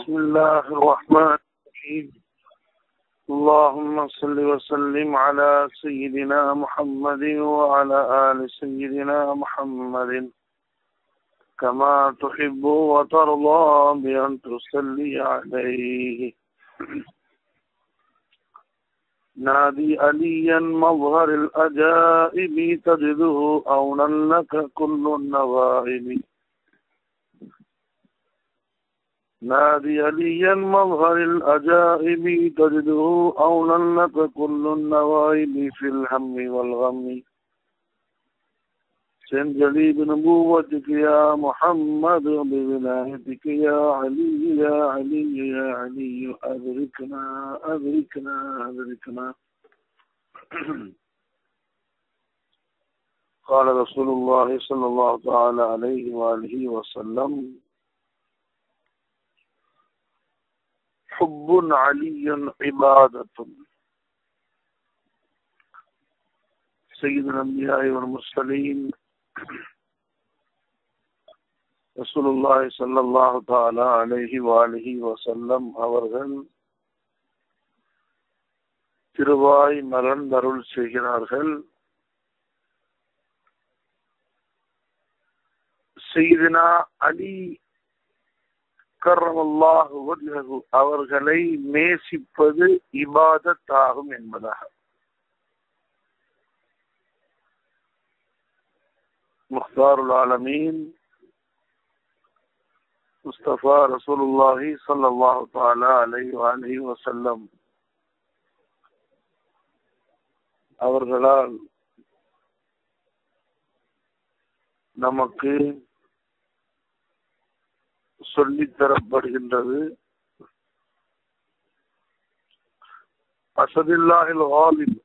بسم الله الرحمن الرحيم اللهم صل وسلم على سيدنا محمد وعلى آل سيدنا محمد كما تحب وترضى بأن تصلي عليه نادي عليا مظهر الأجائب تجده أونا لك كل النوائب نادي عليا مظهر الأجائب تجده أولا لك كل النوائب في الهم والغم سنجلي بنبوتك يا محمد بولايتك يا علي يا علي يا علي أدركنا أدركنا أدركنا قال رسول الله صلى الله تعالى عليه وآله وسلم حب علي عبادة سيد الأنبياء والمرسلين رسول الله صلى الله تعالى عليه وآله وسلم அவர்கள் திருவாய் மலர்ந்தருள் செய்கிறார்கள் செய்தினா அலி கர்ரமல்லாஹு வஜ்ஹு அவர்களை நேசிப்பது இபாதத்தாகும் என்பதாக முக்தாருல் ஆலமீன் முஸ்தபா ரசூலுல்லாஹி ஸல்லல்லாஹு தஆலா அலைஹி வஸல்லம் வஸல்லம் அவர்களால் நமக்கு சொல்லித் தரப்படுகின்றது அசதில்லாஹில் வாலில்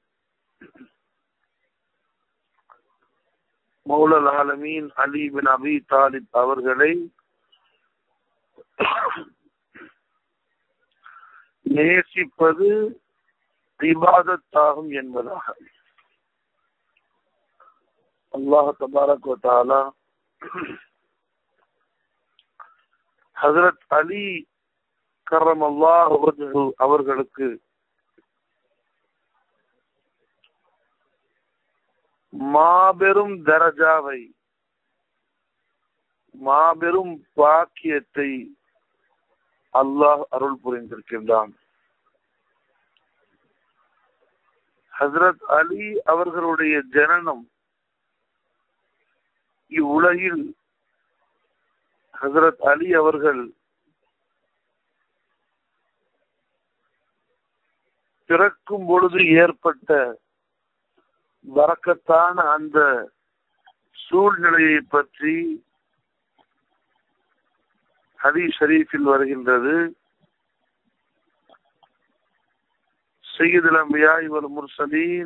மௌலல் ஆலமீன் அலி பின் அபி தாலிப் அவர்களை நேசிப்பது இபாதத்தாகும் என்பதாக அல்லாஹ் தபாரக் தாலா ஹசரத் அலி கரம் அல்லாஹ் அவர்களுக்கு மாபெரும் தரஜாவை மாபெரும் பாக்கியத்தை அல்லாஹ் அருள் புரிந்திருக்கின்றான் ஹசரத் அலி அவர்களுடைய ஜனனம் இவ்வுலகில் ஹசரத் அலி அவர்கள் பிறக்கும் பொழுது ஏற்பட்ட வரக்கத்தான அந்த சூழ்நிலையை பற்றி ஹதி ஷரீஃபில் வருகின்றது سيد الأنبياء والمرسلين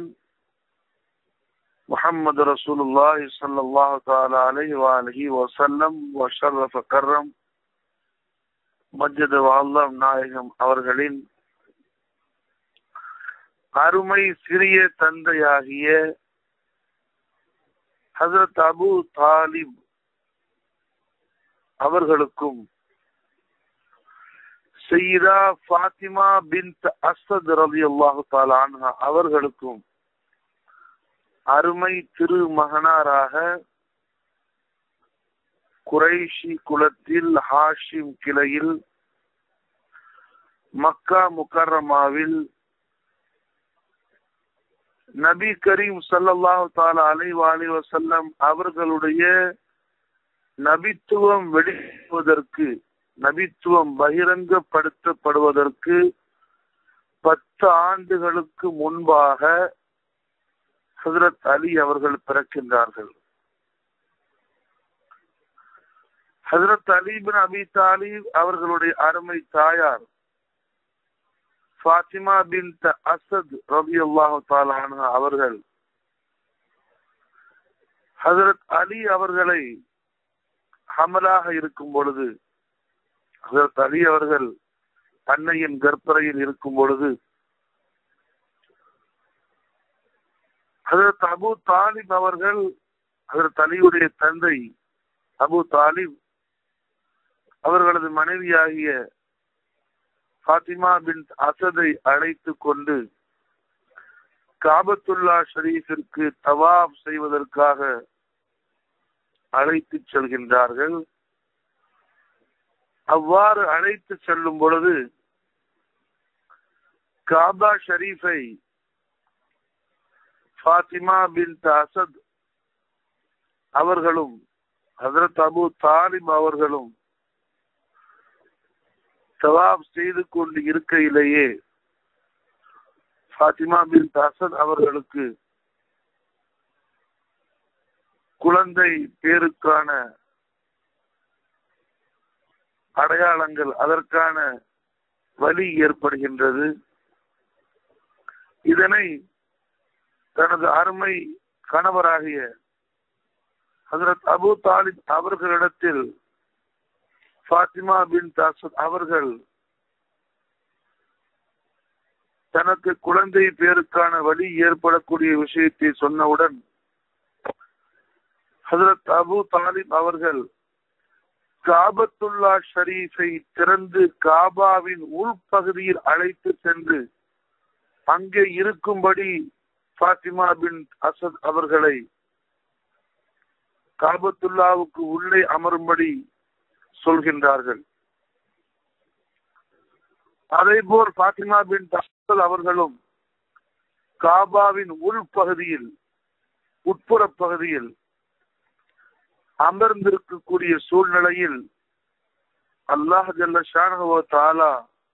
محمد رسول الله صلى الله تعالى عليه وآله وسلم وشرف كرم மஜ்ஜத வால்லாம் நாயகம் அவர்களின் அருமை சிறிய தந்தையாகிய ஹசரத் அபு தாலிப் அவர்களுக்கும் செய்தா ஃபாத்திமா பின் அசத் ரவி அல்லாஹு தாலான்ஹா அவர்களுக்கும் அருமை திருமகனாராக குறைஷி குலத்தில் ஹாஷிம் கிளையில் மக்கா முக்கரமாவில் நபி கரீம் சல்லாஹு தாலா அலை வாலி வசல்லம் அவர்களுடைய நபித்துவம் வெளிப்படுவதற்கு நபித்துவம் பகிரங்கப்படுத்தப்படுவதற்கு பத்து ஆண்டுகளுக்கு முன்பாக ஹசரத் அலி அவர்கள் பிறக்கின்றார்கள் ஹசரத் அலிபின் அபி தாலிப் அவர்களுடைய அருமை தாயார் ஃபாத்திமா பின் அசத் ரபி அல்லாஹு தாலான அவர்கள் ஹசரத் அலி அவர்களை ஹமலாக இருக்கும் பொழுது ஹசரத் அலி அவர்கள் அன்னையின் கர்ப்பறையில் இருக்கும் பொழுது ஹசரத் அபு தாலிப் அவர்கள் ஹசரத் அலியுடைய தந்தை அபு தாலிப் அவர்களது மனைவியாகிய ஃபாத்திமா பின் அசதை அழைத்து கொண்டு காபத்துல்லா ஷரீஃபிற்கு தவாப் செய்வதற்காக அழைத்து செல்கின்றார்கள் அவ்வாறு அழைத்து செல்லும் பொழுது காபா ஷரீஃபை ஃபாத்திமா பின் அசத் அவர்களும் ஹசரத் அபு தாலிப் அவர்களும் தவாப் செய்து கொண்டு இருக்கையிலேயே ஃபாத்திமா பின் அசத் அவர்களுக்கு குழந்தை பேருக்கான அடையாளங்கள் அதற்கான வலி ஏற்படுகின்றது இதனை தனது அருமை கணவராகிய ஹசரத் அபு தாலிப் அவர்களிடத்தில் ஃபாத்திமா பின் தாசத் அவர்கள் தனக்கு குழந்தை பேருக்கான வழி ஏற்படக்கூடிய விஷயத்தை சொன்னவுடன் ஹசரத் அபு தாலிப் அவர்கள் காபத்துல்லா ஷரீஃபை திறந்து காபாவின் உள்பகுதியில் அழைத்து சென்று அங்கே இருக்கும்படி ஃபாத்திமா பின் அசத் அவர்களை காபத்துல்லாவுக்கு உள்ளே அமரும்படி சொல்கின்றார்கள் அதே போல் பாத்திமா பின் தசல் அவர்களும் காபாவின் உள்பகுதியில் உட்புற பகுதியில் அமர்ந்திருக்கக்கூடிய சூழ்நிலையில் அல்லாஹ் ஜல்ல ஷானஹுவ தாலா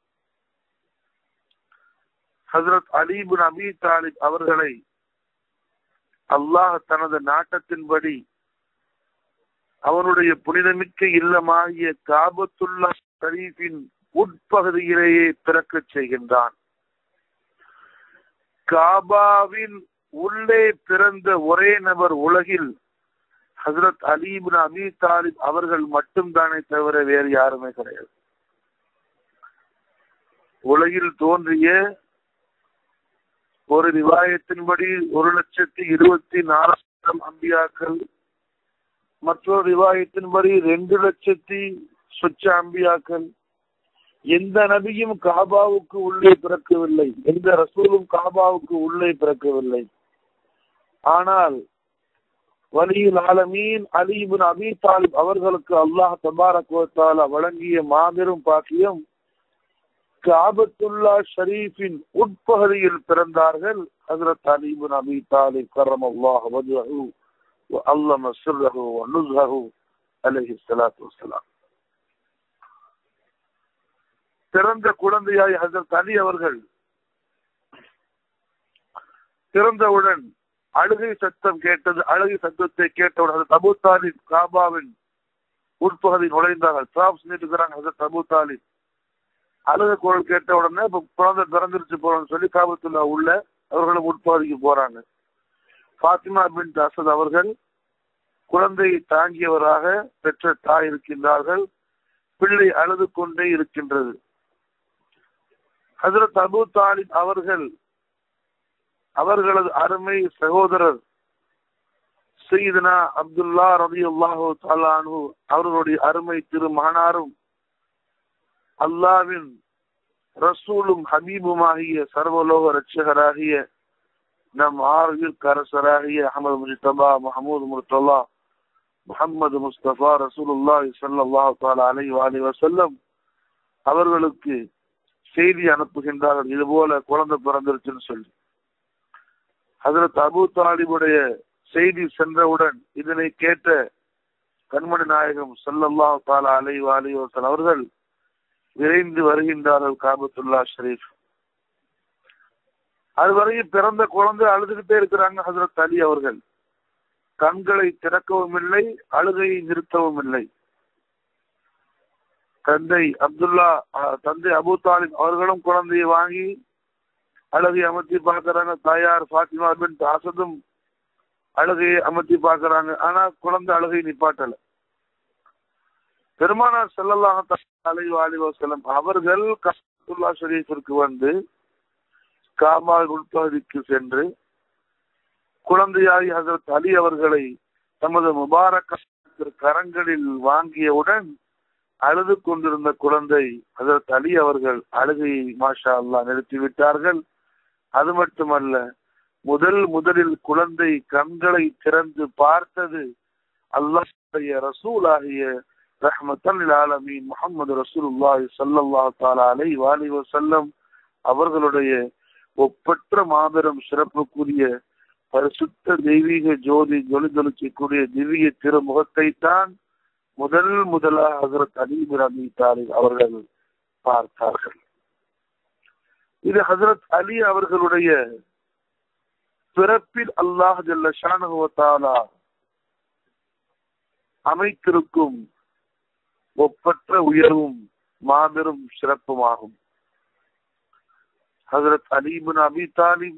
ஹசரத் அலீபுன் அபி தாலிப் அவர்களை அல்லாஹ் தனது நாட்டத்தின்படி அவனுடைய புனிதமிக்க இல்லமாகிய காபத்துல்லா ஷரீஃபின் உட்பகுதியிலேயே பிறக்கச் செய்கின்றான் காபாவின் உள்ளே பிறந்த ஒரே நபர் உலகில் ஹசரத் அலீபின் அபி தாலிப் அவர்கள் மட்டும்தானே தவிர வேறு யாருமே கிடையாது உலகில் தோன்றிய ஒரு ரிவாயத்தின்படி ஒரு லட்சத்தி இருபத்தி நாலாயிரம் அம்பியாக்கள் மற்றொரு ரிவாயத்தின்படி ரெண்டு லட்சத்தி சொச்ச அம்பியாக்கள் எந்த நபியும் காபாவுக்கு உள்ளே பிறக்கவில்லை எந்த ரசூலும் காபாவுக்கு உள்ளே பிறக்கவில்லை ஆனால் வலியுல் ஆலமீன் அலிபின் அபி தாலிப் அவர்களுக்கு அல்லாஹ் தபாரக் வழங்கிய மாபெரும் பாக்கியம் காபத்துல்லா ஷரீஃபின் உட்பகுதியில் பிறந்தார்கள் ஹசரத் அலிபின் அபி தாலிப் கரம் அல்லாஹ் வஜஹு அல்லம சிர்ரஹு நுஸ்ஹு அலைஹி ஸலாத்து வஸலாம் பிறந்த குழந்தையாய் ஹசரத் அலி அவர்கள் பிறந்தவுடன் அழுகை சத்தம் கேட்டது அழுகை சத்தத்தை கேட்டவுடன் ஹசரத் அபு தாலிப் காபாவின் உட்பகுதி நுழைந்தார்கள் டிராப்ஸ் நீட்டுக்கிறாங்க ஹசரத் அபு தாலிப் அழுக குரல் கேட்ட உடனே இப்ப குழந்தை பிறந்துருச்சு போறோம்னு சொல்லி காபத்துல்லா உள்ள அவர்களும் உட்பகுதிக்கு போறாங்க பாத்திமா பின் அசத் அவர்கள் குழந்தையை தாங்கியவராக பெற்ற தாய் இருக்கின்றார்கள் பிள்ளை அழுது கொண்டே இருக்கின்றது ஹசரத் அபு தாலிப் அவர்கள் அவர்களது அருமை சகோதரர் செய்தனா அப்துல்லா ரவி அல்லாஹு தாலானு அவர்களுடைய அருமை திரு மகனாரும் அல்லாவின் ரசூலும் ஹபீபுமாகிய சர்வலோக ரட்சகராகிய நம் ஆர்விற்கு அரசராகிய அகமது முஜிதபா மஹமூது முர்தல்லா முகமது முஸ்தபா ரசூலுல்லாஹி ஸல்லல்லாஹு தஆலா அலைஹி வஸல்லம் வஸல்லம் அவர்களுக்கு செய்தி அனுப்புகின்றார்கள் இது போல குழந்தை பிறந்திருச்சுன்னு சொல்லி ஹசரத் அபு தாலிபுடைய செய்தி சென்றவுடன் இதனை கேட்ட கண்மணி நாயகம் ஸல்லல்லாஹு தஆலா அலைஹி வஸல்லம் அவர்கள் விரைந்து வருகின்றார்கள் காபத்துல்லா ஷரீஃப் அதுவரையும் பிறந்த குழந்தை அழுதுகிட்டே இருக்கிறாங்க ஹசரத் அலி அவர்கள் கண்களை திறக்கவும் இல்லை அழுகையை நிறுத்தவும் இல்லை தந்தை அப்துல்லா தந்தை அபு தாலிப் அவர்களும் குழந்தையை வாங்கி அழுகை அமர்த்தி பார்க்கறாங்க தாயார் பாத்திமா பின் அசதும் அழுகையை அமர்த்தி பார்க்கறாங்க ஆனா குழந்தை அழுகை நிப்பாட்டல பெருமானார் செல்லல்லாஹ் அலி அலி வசலம் அவர்கள் கபத்துல்லா ஷரீஃபிற்கு வந்து காபா உள்பகுதிக்கு சென்று குழந்தையாகி ஹசரத் அலி அவர்களை தமது முபாரக் கரங்களில் வாங்கியவுடன் அழுது கொண்டிருந்த குழந்தை அதற்கு அலி அவர்கள் அழுகையை மாஷா அல்லா நிறுத்திவிட்டார்கள் அது மட்டுமல்ல முதல் முதலில் குழந்தை கண்களை திறந்து பார்த்தது அல்லாஹுடைய ரசூலாகிய ரஹ்மத்தல் ஆலமீன் முகமது ரசூலுல்லாஹி ஸல்லல்லாஹு தஆலா அலைஹி வஸல்லம் வஸல்லம் அவர்களுடைய ஒப்பற்ற மாபெரும் சிறப்புக்குரிய பரிசுத்த தெய்வீக ஜோதி ஜொலி ஜொலிக்கக்கூடிய திவ்ய திருமுகத்தை தான் முதல் முதலாக ஹசரத் அலிபின் அபி தாலிப் அவர்கள் பார்த்தார்கள் இது ஹசரத் அலி அவர்களுடைய பிறப்பில் அல்லாஹ் ஜல்ல ஷானுவத்தாலா அமைத்திருக்கும் ஒப்பற்ற உயர்வும் மாபெரும் சிறப்புமாகும் ஹசரத் அலீபின் அபி தாலிப்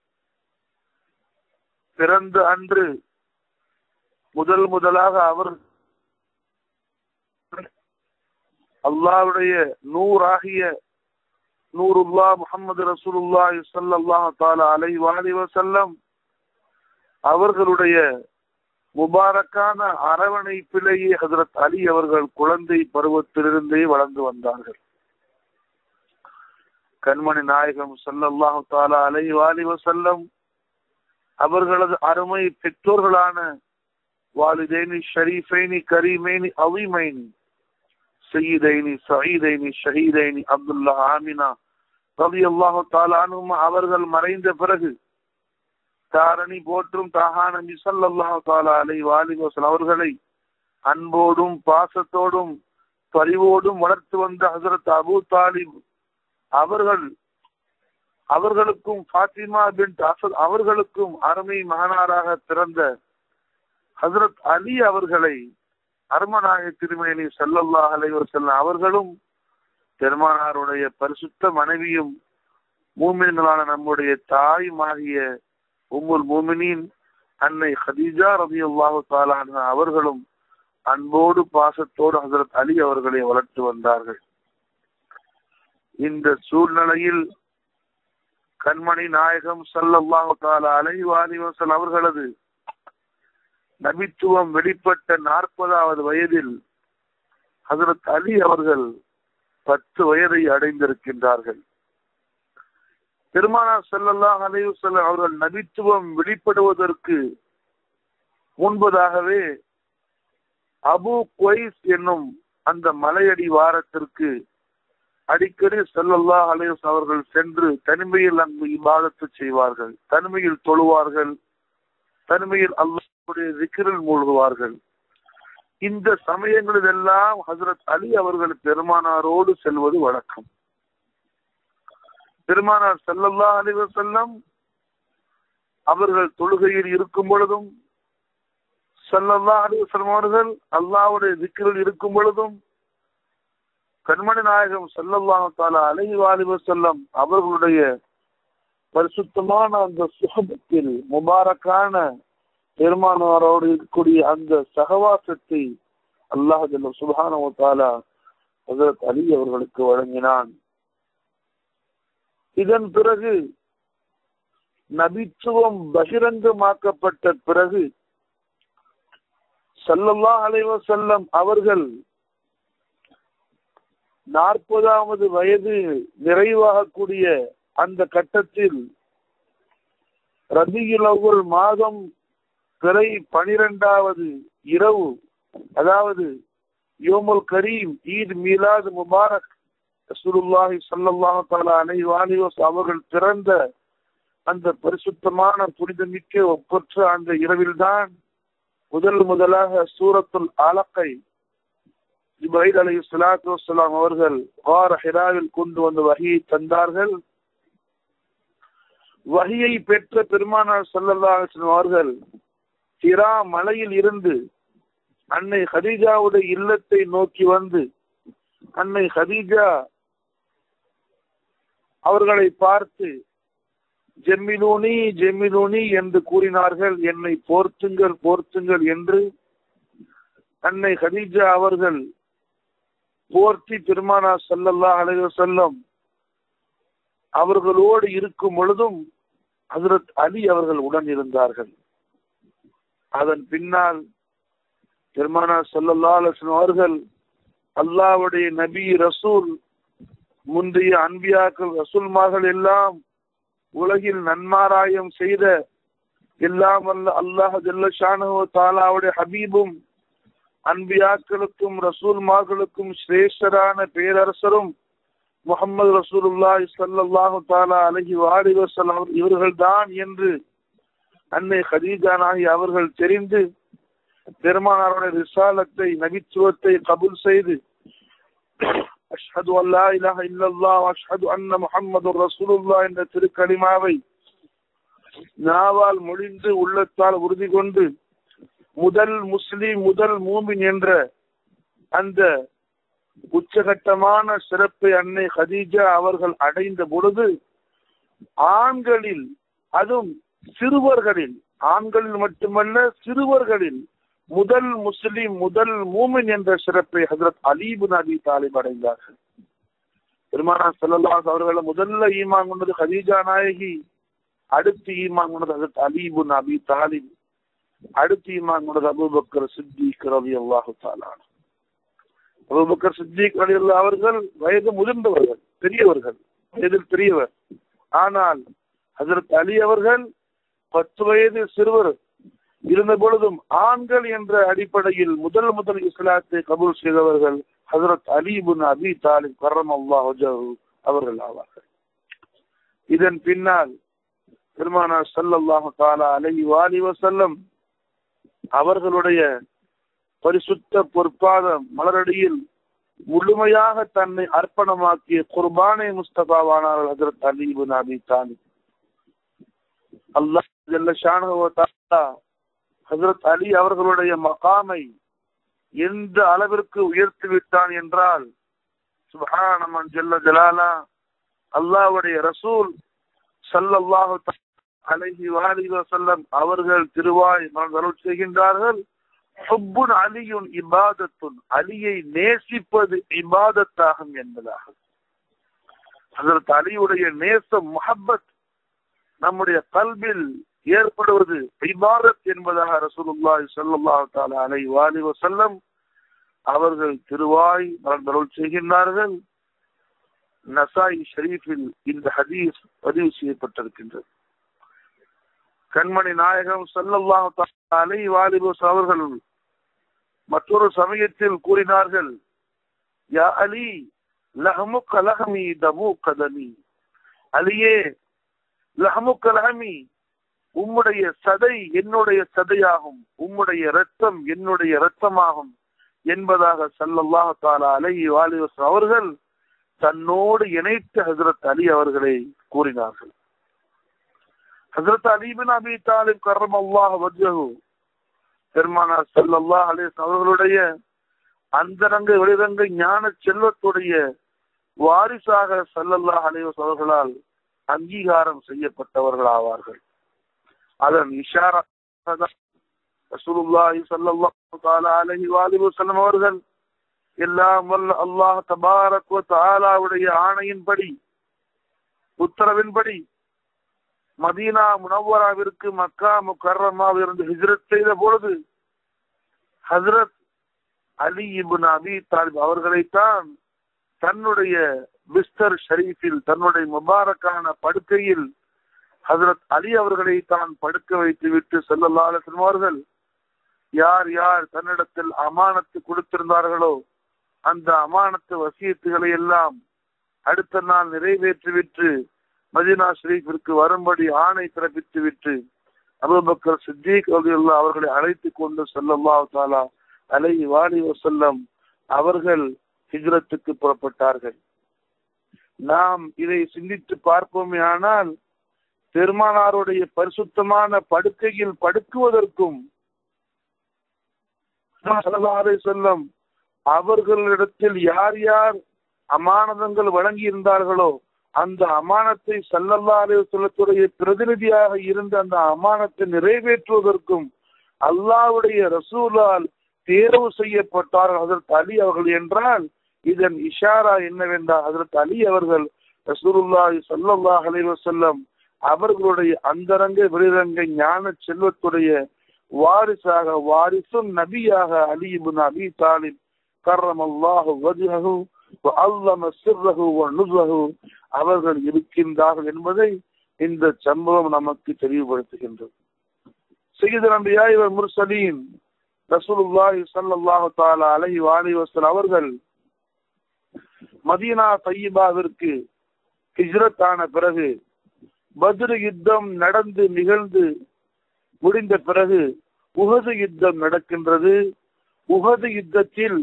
பிறந்த அன்று முதல் முதலாக அவர் அல்லாவுடைய நூறாகிய நூருல்லா முகமது ரசூலுல்லா சல்லாஹ் தாலா அலை வாலி வசல்லம் அவர்களுடைய முபாரக்கான அரவணைப்பிலேயே ஹசரத் அலி அவர்கள் குழந்தை பருவத்திலிருந்தே வளர்ந்து வந்தார்கள் கண்மணி நாயகம் சல்லல்லாஹு தாலா அலை வாலி வசல்லம் அவர்களது அருமை பெற்றோர்களான வாலிதேனி ஷரீஃபைனி கரீமேனி அவிமைனி சயீதைனி சயீதைனி ஷஹீதைனி அப்துல்லா ஆமினா ரவி அல்லாஹு தாலானும் அவர்கள் மறைந்த பிறகு தாரணி போற்றும் தாகான மிசல்லாஹு தாலா அலை வாலிவசல் அவர்களை அன்போடும் பாசத்தோடும் பரிவோடும் வளர்த்து வந்த ஹசரத் அபு தாலிப் அவர்கள் அவர்களுக்கும் ஃபாத்திமா பின் அசத் அவர்களுக்கும் அருமை மகனாராக பிறந்த ஹசரத் அலி அவர்களை அருமநாய திருமேனி சல்லல்லா அலைவர் செல்ல அவர்களும் பெருமானாருடைய பரிசுத்த மனைவியும் மூமின்களான நம்முடைய தாயுமாகிய உம்முல் மூமினின் அன்னை ஹதீஜா ரபி அல்லாஹு தாலான அவர்களும் அன்போடு பாசத்தோடு ஹசரத் அலி அவர்களை வளர்த்து வந்தார்கள் இந்த சூழ்நிலையில் கண்மணி நாயகம் சல்லல்லாஹு தாலா அலை வாலிவசல் அவர்களது நபித்துவம் வெளிப்பட்ட நாற்பதாவது வயதில் ஹசரத் அலி அவர்கள் பத்து வயதை அடைந்திருக்கின்றார்கள் பெருமானார் செல்லல்லாஹ் அலைவசல்லம் அவர்கள் நபித்துவம் வெளிப்படுவதற்கு முன்பதாகவே அபு கொய்ஸ் என்னும் அந்த மலையடி வாரத்திற்கு அடிக்கடி செல்லல்லாஹ் அலைவஸ் அவர்கள் சென்று தனிமையில் அங்கு இபாதத்து செய்வார்கள் தனிமையில் தொழுவார்கள் தனிமையில் அல்லாஹுடைய விக்கிரில் மூழ்குவார்கள் இந்த சமயங்களில் எல்லாம் ஹசரத் அலி அவர்கள் பெருமானாரோடு செல்வது வழக்கம் பெருமானார் செல்லல்லா அலிவர் செல்லம் அவர்கள் தொழுகையில் இருக்கும் பொழுதும் செல்லல்லா அலிவசல்லம் அவர்கள் அல்லாவுடைய விக்கிரில் இருக்கும் பொழுதும் கண்மணி நாயகம் செல்லல்லாஹு தாலா அலஹி வாலிபர் செல்லம் அவர்களுடைய பரிசுத்தமான அந்த சுகபத்தில் முபாரக்கான பெருமானாரோடு இருக்கக்கூடிய அந்த சகவாசத்தை அல்லாஹ் சுபான தாலா ஹசரத் அலி அவர்களுக்கு வழங்கினான் இதன் பிறகு நபித்துவம் பகிரங்கமாக்கப்பட்ட பிறகு சல்லல்லா அலைவ செல்லம் அவர்கள் நாற்பதாவது வயது நிறைவாகக்கூடிய அந்த கட்டத்தில் ரபியுல் அவ்வல் மாதம் பிறை பனிரெண்டாவது இரவு அதாவது யோமுல் கரீம் ஈத் மீலாது முபாரக் ரசூலுல்லாஹி ஸல்லல்லாஹு தஆலா அலைஹி வஸல்லம் அவர்கள் பிறந்த அந்த பரிசுத்தமான புனிதமிக்க ஒப்பற்ற அந்த இரவில்தான் முதல் முதலாக சூரத்துல் அலக்கை இப்ராஹிம் அலி சலாத்து வலாம் அவர்கள் வார ஹிராவில் கொண்டு வந்து வகையை தந்தார்கள் வகையை பெற்ற பெருமானார் சல்லல்லா அவர்கள் ஹிரா மலையில் இருந்து அன்னை ஹதீஜாவுடைய இல்லத்தை நோக்கி வந்து அன்னை ஹதீஜா அவர்களை பார்த்து ஜெம்மிலூனி ஜெம்மிலூனி என்று கூறினார்கள் என்னை போர்த்துங்கள் போர்த்துங்கள் என்று அன்னை ஹதீஜா அவர்கள் போர்த்தி பெருமானா சல்லல்லா அலைய செல்லம் அவர்களோடு இருக்கும் பொழுதும் ஹசரத் அலி அவர்கள் உடன் இருந்தார்கள் அதன் பின்னால் பெருமானா சல்லல்லா அலுவலம் அவர்கள் அல்லாவுடைய நபி ரசூல் முந்தைய அன்பியாக்கள் ரசூல்மார்கள் எல்லாம் உலகில் நன்மாராயம் செய்த எல்லாம் வல்ல அல்லாஹ் ஜல்லஷானு தாலாவுடைய ஹபீபும் அன்பியாக்களுக்கும் ரசூல்மார்களுக்கும் சிரேஷ்டரான பேரரசரும் முகமது ரசூலுல்லாஹி ஸல்லல்லாஹு தஆலா அலைஹி வஆலிஹி வஸல்லம் இவர்கள் தான் என்று அன்னை ஹதீஜா நாயகி அவர்கள் தெரிந்து பெருமானாருடைய ரிசாலத்தை நபித்துவத்தை கபூல் செய்து அஷ்ஹது அல்லா இலாஹ இல்லல்லாஹ் அஷ்ஹது அன்ன முஹம்மது ரசூலுல்லாஹ் என்ற திருக்கலிமாவை நாவால் மொழிந்து உள்ளத்தால் உறுதி கொண்டு முதல் முஸ்லிம் முதல் மூமின் என்ற அந்த உச்சகட்டமான சிறப்பை அன்னை ஹதீஜா அவர்கள் அடைந்த பொழுது ஆண்களில் அதுவும் சிறுவர்களில் ஆண்களில் மட்டுமல்ல சிறுவர்களில் முதல் முஸ்லிம் முதல் மூமின் என்ற சிறப்பை ஹசரத் அலீபு நபி தாலிப் அடைந்தார்கள் பெருமானா செல்லல்லாஸ் அவர்கள் முதல்ல ஈமான் கொண்டது ஹதீஜா நாயகி அடுத்து ஈமான் கொண்டது ஹசரத் அலீபு நபி தாலிப் அடுத்து ஈமான் கொண்டது அபுபக்கர் சித்திக் ரவி அல்லாஹு தாலான் அபுபக்கர் சித்திக் அலி அல்லா அவர்கள் வயது முதிர்ந்தவர்கள் பெரியவர்கள் வயதில் பெரியவர் ஆனால் ஹசரத் அலி அவர்கள் பத்து வயது சிறுவர் இருந்த பொழுதும் ஆண்கள் என்ற அடிப்படையில் முதல் முதல் இஸ்லாத்தை கபூல் செய்தவர்கள் ஹசரத் அலிபுன் அபி தாலிப் கரம் அல்லாஹ் அவர்கள் ஆவார்கள் இதன் பின்னால் பெருமானா சல்லல்லாஹு தாலா அலஹி வாலி வசல்லம் அவர்களுடைய பரிசுத்த பொற்பாத மலரடியில் முழுமையாக தன்னை அர்ப்பணமாக்கிய குர்பானை முஸ்தபாவானார்கள் ஹசரத் அலிபுன் அபி தாலிப் அல்லாஹ் ஹசரத் அலி அவர்களுடைய மகாமை எந்த அளவிற்கு உயர்த்தி விட்டான் என்றால் சுபஹானமன் ஜல்ல ஜலாலா அல்லாவுடைய ரசூல் சல்லல்லாஹு அலைஹி வாலி வசல்லம் அவர்கள் திருவாய் மனதருள் செய்கின்றார்கள் ஹுப்புன் அலியுன் இபாதத்துன் அலியை நேசிப்பது இபாதத்தாகும் என்பதாக அதற்கு அலியுடைய நேசம் முஹப்பத் நம்முடைய கல்வில் ஏற்படுவது இபாதத் என்பதாக ரசூலுல்லாஹி ஸல்லல்லாஹு தஆலா அலைஹி வாலி வஸல்லம் அவர்கள் திருவாய் மலர்ந்தருள் செய்கின்றார்கள் நசாய் ஷரீஃபில் இந்த ஹதீஸ் பதிவு செய்யப்பட்டிருக்கின்றது கண்மணி நாயகம் ஸல்லல்லாஹு தஆலா அலைஹி வாலி வஸல்லம் அவர்கள் மற்றொரு சமயத்தில் கூறினார்கள் யா அலி லஹமுக்க லஹமி தமுக்க தமி அலியே லஹமுக்க லஹமி உம்முடைய சதை என்னுடைய சதையாகும் உம்முடைய ரத்தம் என்னுடைய ரத்தமாகும் என்பதாக சல்லல்லாஹு தாலா அலைஹி வாலிவஸ் அவர்கள் தன்னோடு இணைத்து ஹசரத் அலி அவர்களை கூறினார்கள் ஹசரத் அலிபின் அபி தாலிப் கரம் அல்லாஹ் வஜ்ஹு பெருமானா சல்லல்லாஹ் அலிஸ் அவர்களுடைய அந்தரங்க வெளிரங்க ஞான செல்வத்துடைய வாரிசாக சல்லல்லாஹ் அலிவஸ் அவர்களால் அங்கீகாரம் செய்யப்பட்டவர்கள் ஆவார்கள் அதன் இஷாரா ரசூலுல்லாஹி ஸல்லல்லாஹு தஆலா அலைஹி வஆலிஹி வஸல்லம் அவர்கள் எல்லாம் வல்ல அல்லாஹ் தபாரக் வ தஆலாவுடைய ஆணையின்படி உத்தரவின்படி மதீனா முனவராவிற்கு மக்கா முக்கர்ரமாவிலிருந்து ஹிஜ்ரத் செய்த பொழுது ஹஜ்ரத் அலி இப்னு அபி தாலிப் அவர்களைத்தான் தன்னுடைய பிஸ்தர் ஷரீஃபில் தன்னுடைய முபாரக்கான படுக்கையில் ஹசரத் அலி அவர்களை தான் படுக்க வைத்து விட்டு செல்லல்லாத செல்வார்கள் யார் யார் தன்னிடத்தில் அமானத்து கொடுத்திருந்தார்களோ அந்த அமானத்து வசியத்துகளை எல்லாம் அடுத்த நாள் நிறைவேற்றிவிட்டு மதீனா ஷரீஃபிற்கு வரும்படி ஆணை பிறப்பித்து விட்டு அபுபக்கர் சித்திக் அலியுல்லா அவர்களை அழைத்து கொண்டு செல்லல்லா தாலா அலை வாலி வசல்லம் அவர்கள் ஹிஜ்ரத்துக்கு புறப்பட்டார்கள் நாம் இதை சிந்தித்து பார்ப்போமே ஆனால் பெருமானாருடைய பரிசுத்தமான படுக்கையில் படுக்குவதற்கும் செல்லம் அவர்களிடத்தில் யார் யார் அமானதங்கள் வழங்கி இருந்தார்களோ அந்த அமானத்தை சல்லல்லா செல்லத்துடைய பிரதிநிதியாக இருந்த அந்த அமானத்தை நிறைவேற்றுவதற்கும் அல்லாவுடைய ரசூலால் தேர்வு செய்யப்பட்டார்கள் அதற்கு அலி அவர்கள் என்றால் இதன் இஷாரா என்னவென்றால் அதற்கு அலி அவர்கள் ரசூலுல்லாஹி ஸல்லல்லாஹு அலைஹி வஸல்லம் அவர்களுடைய அந்தரங்க வெளிரங்க ஞான செல்வத்துடைய வாரிசாக வாரிசும் நபியாக அலி இப்னு அபி தாலிப் கர்ரம் அல்லாஹு வஜ்ஹஹு வஅல்லம சிர்ரஹு வநுஸ்ரஹு அவர்கள் இருக்கின்றார்கள் என்பதை இந்த சம்பவம் நமக்கு தெளிவுபடுத்துகின்றது செய்த நம்பியா இவர் முர்சலீன் ரசூலுல்லாஹி ஸல்லல்லாஹு தஆலா அலைஹி வஆலிஹி வஸல்லம் அவர்கள் மதீனா தையிபாவிற்கு ஹிஜ்ரத் ஆன பிறகு பத்ரு யுத்தம் நடந்து நிகழ்ந்து முடிந்த பிறகு உகது யுத்தம் நடக்கின்றது உகது யுத்தத்தில்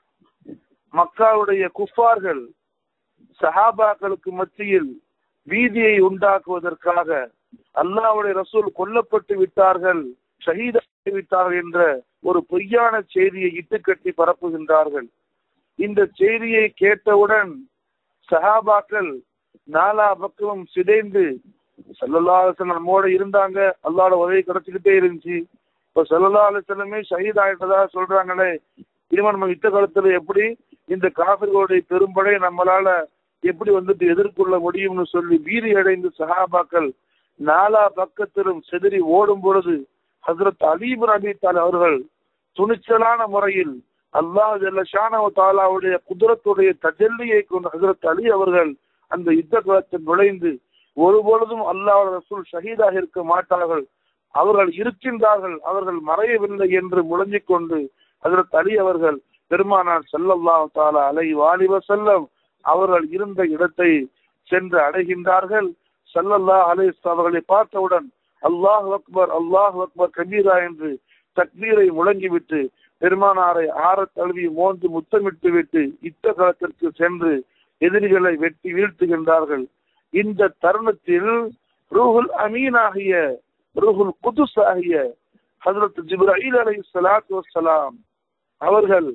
மக்காவுடைய குஃபார்கள் சஹாபாக்களுக்கு மத்தியில் வீதியை உண்டாக்குவதற்காக அல்லாவுடைய ரசூல் கொல்லப்பட்டு விட்டார்கள் ஷஹீதாகி விட்டார்கள் என்ற ஒரு பொய்யான செய்தியை இட்டுக்கட்டி பரப்புகின்றார்கள் இந்த செய்தியை கேட்டவுடன் சஹாபாக்கள் நாலா பக்கமும் சிதைந்து சல்லல்லா அலிசல்லம் நம்மோட இருந்தாங்க அல்லாட உதவி கிடைச்சிக்கிட்டே இருந்துச்சு இப்ப சல்லல்லா அலிசல்லமே ஷஹீத் ஆயிட்டதா சொல்றாங்களே இனிமே நம்ம யுத்த காலத்துல எப்படி இந்த காபிர்களுடைய பெரும்படை நம்மளால எப்படி வந்துட்டு எதிர்கொள்ள முடியும்னு சொல்லி வீதி அடைந்து சஹாபாக்கள் நாலா பக்கத்திலும் செதறி ஓடும் பொழுது ஹசரத் அலீபு அபித்தால் அவர்கள் துணிச்சலான முறையில் அல்லாஹ் ஜல்லஷான தாலாவுடைய குதிரத்துடைய தஜல்லியை கொண்டு ஹசரத் அலி அவர்கள் அந்த யுத்த காலத்தில் நுழைந்து ஒருபொழுதும் அல்லாஹ் ரசூல் ஷஹீதாக இருக்க மாட்டார்கள் அவர்கள் இருக்கின்றார்கள் அவர்கள் மறையவில்லை என்று முழங்கிக் கொண்டு ஹசரத் அலி அவர்கள் பெருமானார் செல்லல்லாஹ் தாலா அலை வாலிப செல்லம் அவர்கள் இருந்த இடத்தை சென்று அடைகின்றார்கள் சல்லல்லா அலை அவர்களை பார்த்தவுடன் அல்லாஹ் அக்பர் அல்லாஹ் அக்பர் கபீரா என்று தக்பீரை முழங்கிவிட்டு பெருமானாரை ஆற தழுவி மோந்து முத்தமிட்டு விட்டு யுத்த களத்திற்கு சென்று எதிரிகளை வெட்டி வீழ்த்துகின்றார்கள் இந்த தருணத்தில் ரூஹுல் அமீன் ஆகிய ரூஹுல் குதுஸ் ஆகிய ஹசரத் ஜிப்ராஹில் அலை சலாத்து வசலாம் அவர்கள்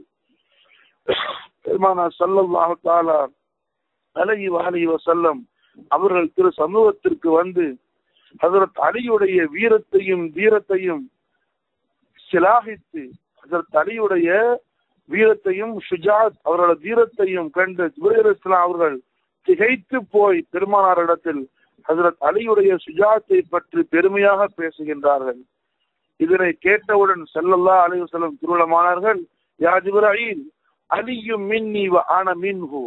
பெருமானா சல்லல்லாஹு தாலா அலகி வாலி வசல்லம் அவர்கள் திரு சமூகத்திற்கு வந்து ஹசரத் அலியுடைய வீரத்தையும் வீரத்தையும் சிலாகித்து ஹசரத் அலியுடைய வீரத்தையும் ஷுஜாத் அவர்களோட வீரத்தையும் கண்டு ஜுபைர் இஸ்லாம் அவர்கள் திகைத்து போய் பெருமானாரிடத்தில் ஹசரத் அலியுடைய சுஜாத்தை பற்றி பெருமையாக பேசுகின்றார்கள் இதனை கேட்டவுடன் செல்லல்லா அலி வசலம் திருவிழமானார்கள் யா ஜிப்ராஹில் அலியும் மின்னி ஆன மின்ஹு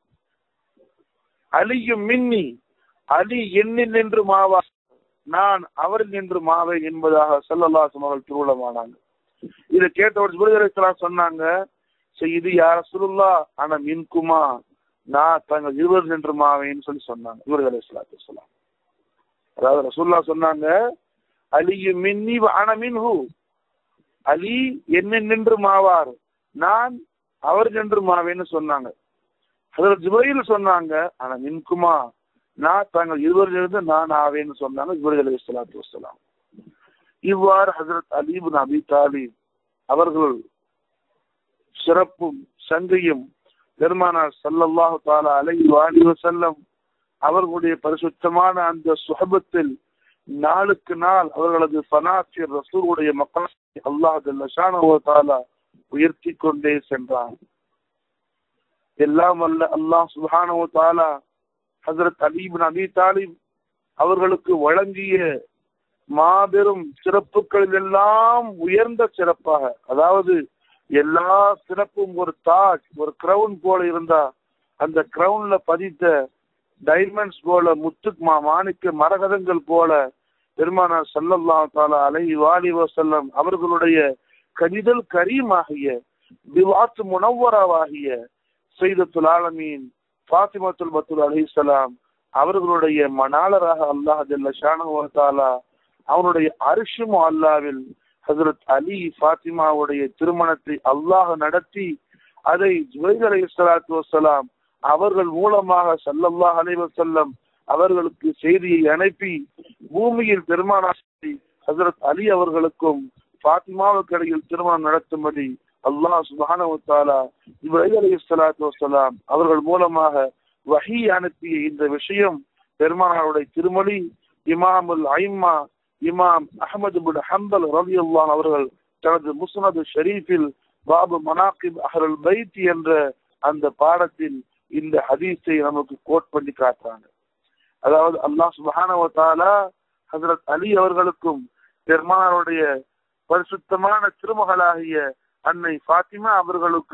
அலியும் மின்னி அலி எண்ணில் நின்று மாவா நான் அவரில் நின்று மாவே என்பதாக செல்லல்லாசம் அவர்கள் திருவிழமானாங்க இதை கேட்டவர் ஜிபுரலாம் சொன்னாங்க இது யார சுருல்லா ஆனா மின்குமா நான் தங்கள் இருவர் நின்று மாவேன்னு சொல்லி சொன்னாங்க இவர்கள் அலிஸ்லாத்து சொல்லலாம் அதாவது ரசூல்லா சொன்னாங்க அலியு மின்னி ஆன மின்ஹு அலி என்ன நின்று மாவார் நான் அவர் நின்று மாவேன்னு சொன்னாங்க அதில் ஜிபரையில் சொன்னாங்க ஆனா மின்குமா நான் தாங்கள் இருவரிலிருந்து நான் ஆவேன்னு சொன்னாங்க ஜிபரி அலி சலாத்து வசலாம் இவ்வாறு ஹசரத் அலீபுன் அபி தாலிப் அவர்கள் சிறப்பும் சங்கையும் பெருமானார் சல்லல்லாஹு தாலா அலை வாலி வசல்லம் அவர்களுடைய பரிசுத்தமான அந்த சுகபத்தில் நாளுக்கு நாள் அவர்களது பனாசிர் ரசூருடைய மக்கள் அல்லாஹ் தாலா உயர்த்தி கொண்டே சென்றான் எல்லாம் அல்ல அல்லாஹ் சுபானோ தாலா ஹசரத் அலீபின் அபி தாலிப் அவர்களுக்கு வழங்கிய மாபெரும் சிறப்புகளில் எல்லாம் உயர்ந்த சிறப்பாக அதாவது எல்லா சிறப்பும் ஒரு தாஜ் ஒரு கிரவுன் போல இருந்தா அந்த கிரவுன்ல பதித்த டைமண்ட்ஸ் போல முத்து மாணிக்க மரகதங்கள் போல பெருமானார் சல்லல்லா தாலா அலை வாலி வசல்லம் அவர்களுடைய கனிதல் கரீமாகிய விவாத்து முனவராவாகிய செய்தத்துல் ஆலமீன் பாத்திமத்துல் பத்துல் அலிசலாம் அவர்களுடைய மணாளராக அல்லாஹ் ஜல்ல ஷானு அவனுடைய அரிஷும் அல்லாவில் ஹசரத் அலி பாத்திமாவுடைய திருமணத்தை அல்லாஹ் நடத்தி அதை ஜுவைத் அலி சலாத்து வசலாம் அவர்கள் மூலமாக சல்லல்லாஹ் அலி வசல்லம் அவர்களுக்கு செய்தியை அனுப்பி பூமியில் பெருமானாசி ஹசரத் அலி அவர்களுக்கும் பாத்திமாவுக்கு இடையில் திருமணம் நடத்தும்படி அல்லாஹ் சுபானவத்தாலா இப்ராஹிம் அலி சலாத்து வசலாம் அவர்கள் மூலமாக வஹி அனுப்பிய இந்த விஷயம் பெருமானாருடைய திருமொழி இமாமுல் ஐம்மா இமாம் அகமது பின் ஹம்பல் ரவி அல்லான் அவர்கள் தனது முஸ்னது ஷரீஃபில் பாபு மனாக்கிப் அஹரல் பைத் என்ற அந்த பாடத்தில் இந்த ஹதீஸை நமக்கு கோட் பண்ணி காட்டுறாங்க அதாவது அல்லாஹ் சுபானவத்தாலா ஹசரத் அலி அவர்களுக்கும் பெருமானாருடைய பரிசுத்தமான திருமகளாகிய அன்னை பாத்திமா அவர்களுக்கும்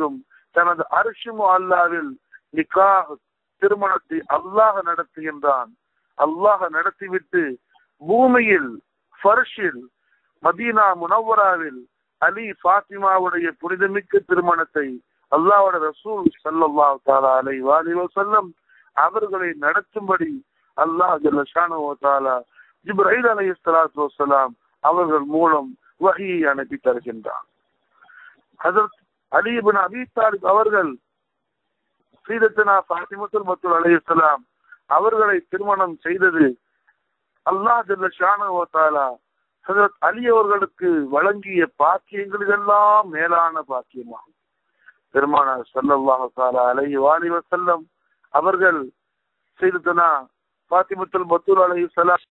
தனது அரிஷுமு அல்லாவில் நிக்கா திருமணத்தை அல்லாஹ் நடத்துகின்றான் அல்லாஹ் நடத்திவிட்டு பூமியில் ஃபர்ஷில் மதீனா முனவராவில் அலி ஃபாத்திமாவுடைய புனிதமிக்க திருமணத்தை அல்லாவோட ரசூல் சல்லல்லாஹு தாலா அலை வாலி வசல்லம் அவர்களை நடத்தும்படி அல்லாஹ் ஜல்லஷானு தாலா ஜிப்ரைல் அலை சலாத்து வசலாம் அவர்கள் மூலம் வகையை அனுப்பி தருகின்றான் ஹசரத் அலிபின் அபி தாலிப் அவர்கள் சீதத்தினா பாத்திமத்துல் மத்துல் அலையாம் அவர்களை திருமணம் செய்தது அல்லாஹ் ஜல்லஷானு தாலா ஹசரத் அலி அவர்களுக்கு வழங்கிய பாக்கியங்களிலெல்லாம் மேலான பாக்கியமாகும் பெருமானார் சல்லல்லாஹு தாலா அலை வாலி வசல்லம் அவர்கள் செய்தனா பாத்திமத்துல் மத்தூர் அலை சலாம்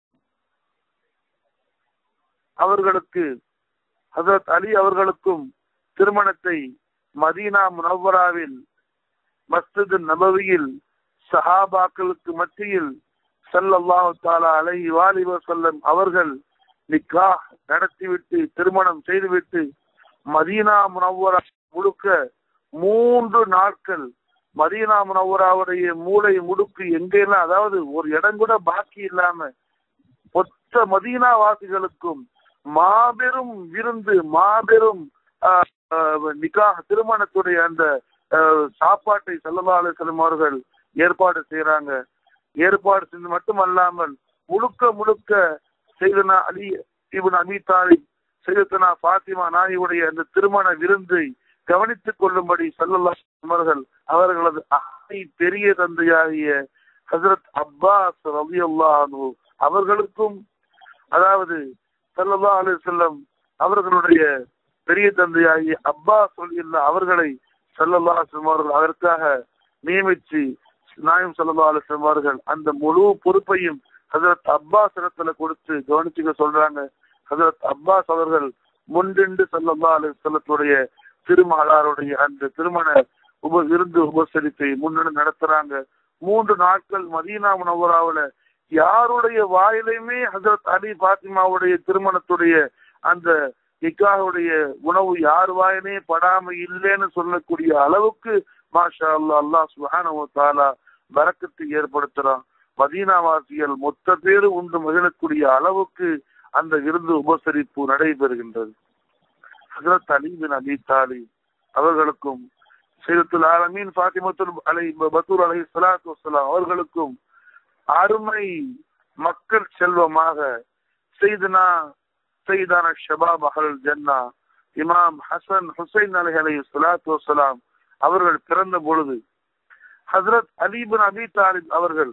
அவர்களுக்கு ஹசரத் அலி அவர்களுக்கும் திருமணத்தை மதீனா முனவராவில் மஸ்ஜித் நபவியில் சஹாபாக்களுக்கு மத்தியில் சல்லல்லாஹு தாலா அலை வாலி வசல்லம் அவர்கள் நிக்கா நடத்திவிட்டு திருமணம் செய்துவிட்டு மதீனா முனவரா முழுக்க மூன்று நாட்கள் மதீனா முனவராவுடைய மூளை முடுக்கு எங்கெல்லாம் அதாவது ஒரு இடம் கூட பாக்கி இல்லாம மொத்த மதீனா வாசிகளுக்கும் மாபெரும் விருந்து மாபெரும் நிகா திருமணத்துடைய அந்த சாப்பாட்டை செல்லல்லா அலுவலம் அவர்கள் ஏற்பாடு செய்யறாங்க ஏற்பாடு செஞ்சது மட்டுமல்லாமல் முழுக்க முழுக்க செய்தனா அலி இவன் அமிதாலி செய்தனா பாத்திமா நாயுடைய அந்த திருமண விருந்தை கவனித்துக் கொள்ளும்படி சல்லல்லா அவர்கள் அவர்களது அஹை பெரிய தந்தையாகிய ஹசரத் அப்பாஸ் ரவி அல்லாஹு அவர்களுக்கும் அதாவது சல்லல்லா அலி செல்லம் அவர்களுடைய பெரிய தந்தையாகிய அப்பாஸ் இல்லா அவர்களை சல்லல்லா அவர்கள் அதற்காக நியமிச்சு நாயம் சல்லா அலிஸ்லம் அவர்கள் அந்த முழு பொறுப்பையும் ஹசரத் அப்பாஸ் இடத்துல கொடுத்து கவனிச்சுக்க சொல்றாங்க ஹசரத் அப்பாஸ் அவர்கள் முன்னின்று சல்லல்லா அலிஸ்லத்துடைய திருமகளாருடைய அந்த திருமண உப விருந்து உபசரிப்பை முன்னெடு நடத்துறாங்க மூன்று நாட்கள் மதீனா முனவராவுல யாருடைய வாயிலையுமே ஹசரத் அலி பாத்திமாவுடைய திருமணத்துடைய அந்த நிக்காவுடைய உணவு யார் வாயிலே படாம இல்லைன்னு சொல்லக்கூடிய அளவுக்கு மாஷா அல்லா அல்லா சுஹானா வரக்கத்தை ஏற்படுத்துறான் மதீனாவாசிகள் மொத்த பேரு உண்டு மகிழக்கூடிய அளவுக்கு அந்த விருந்து உபசரிப்பு நடைபெறுகின்றது ஹசரத் அலி பின் அலி தாலி அவர்களுக்கும் சைதத்துல் ஆலமீன் பாத்திமத்துல் அலை பத்தூர் அலை சலாத்து வசலாம் அவர்களுக்கும் அருமை மக்கள் செல்வமாக செய்தனா செய்தான ஷபாப் அகல் ஜன்னா இமாம் ஹசன் ஹுசைன் அலி அலை சலாத்து வசலாம் அவர்கள் பிறந்த பொழுது ஹசரத் அலிபின் அபி தாலிப் அவர்கள்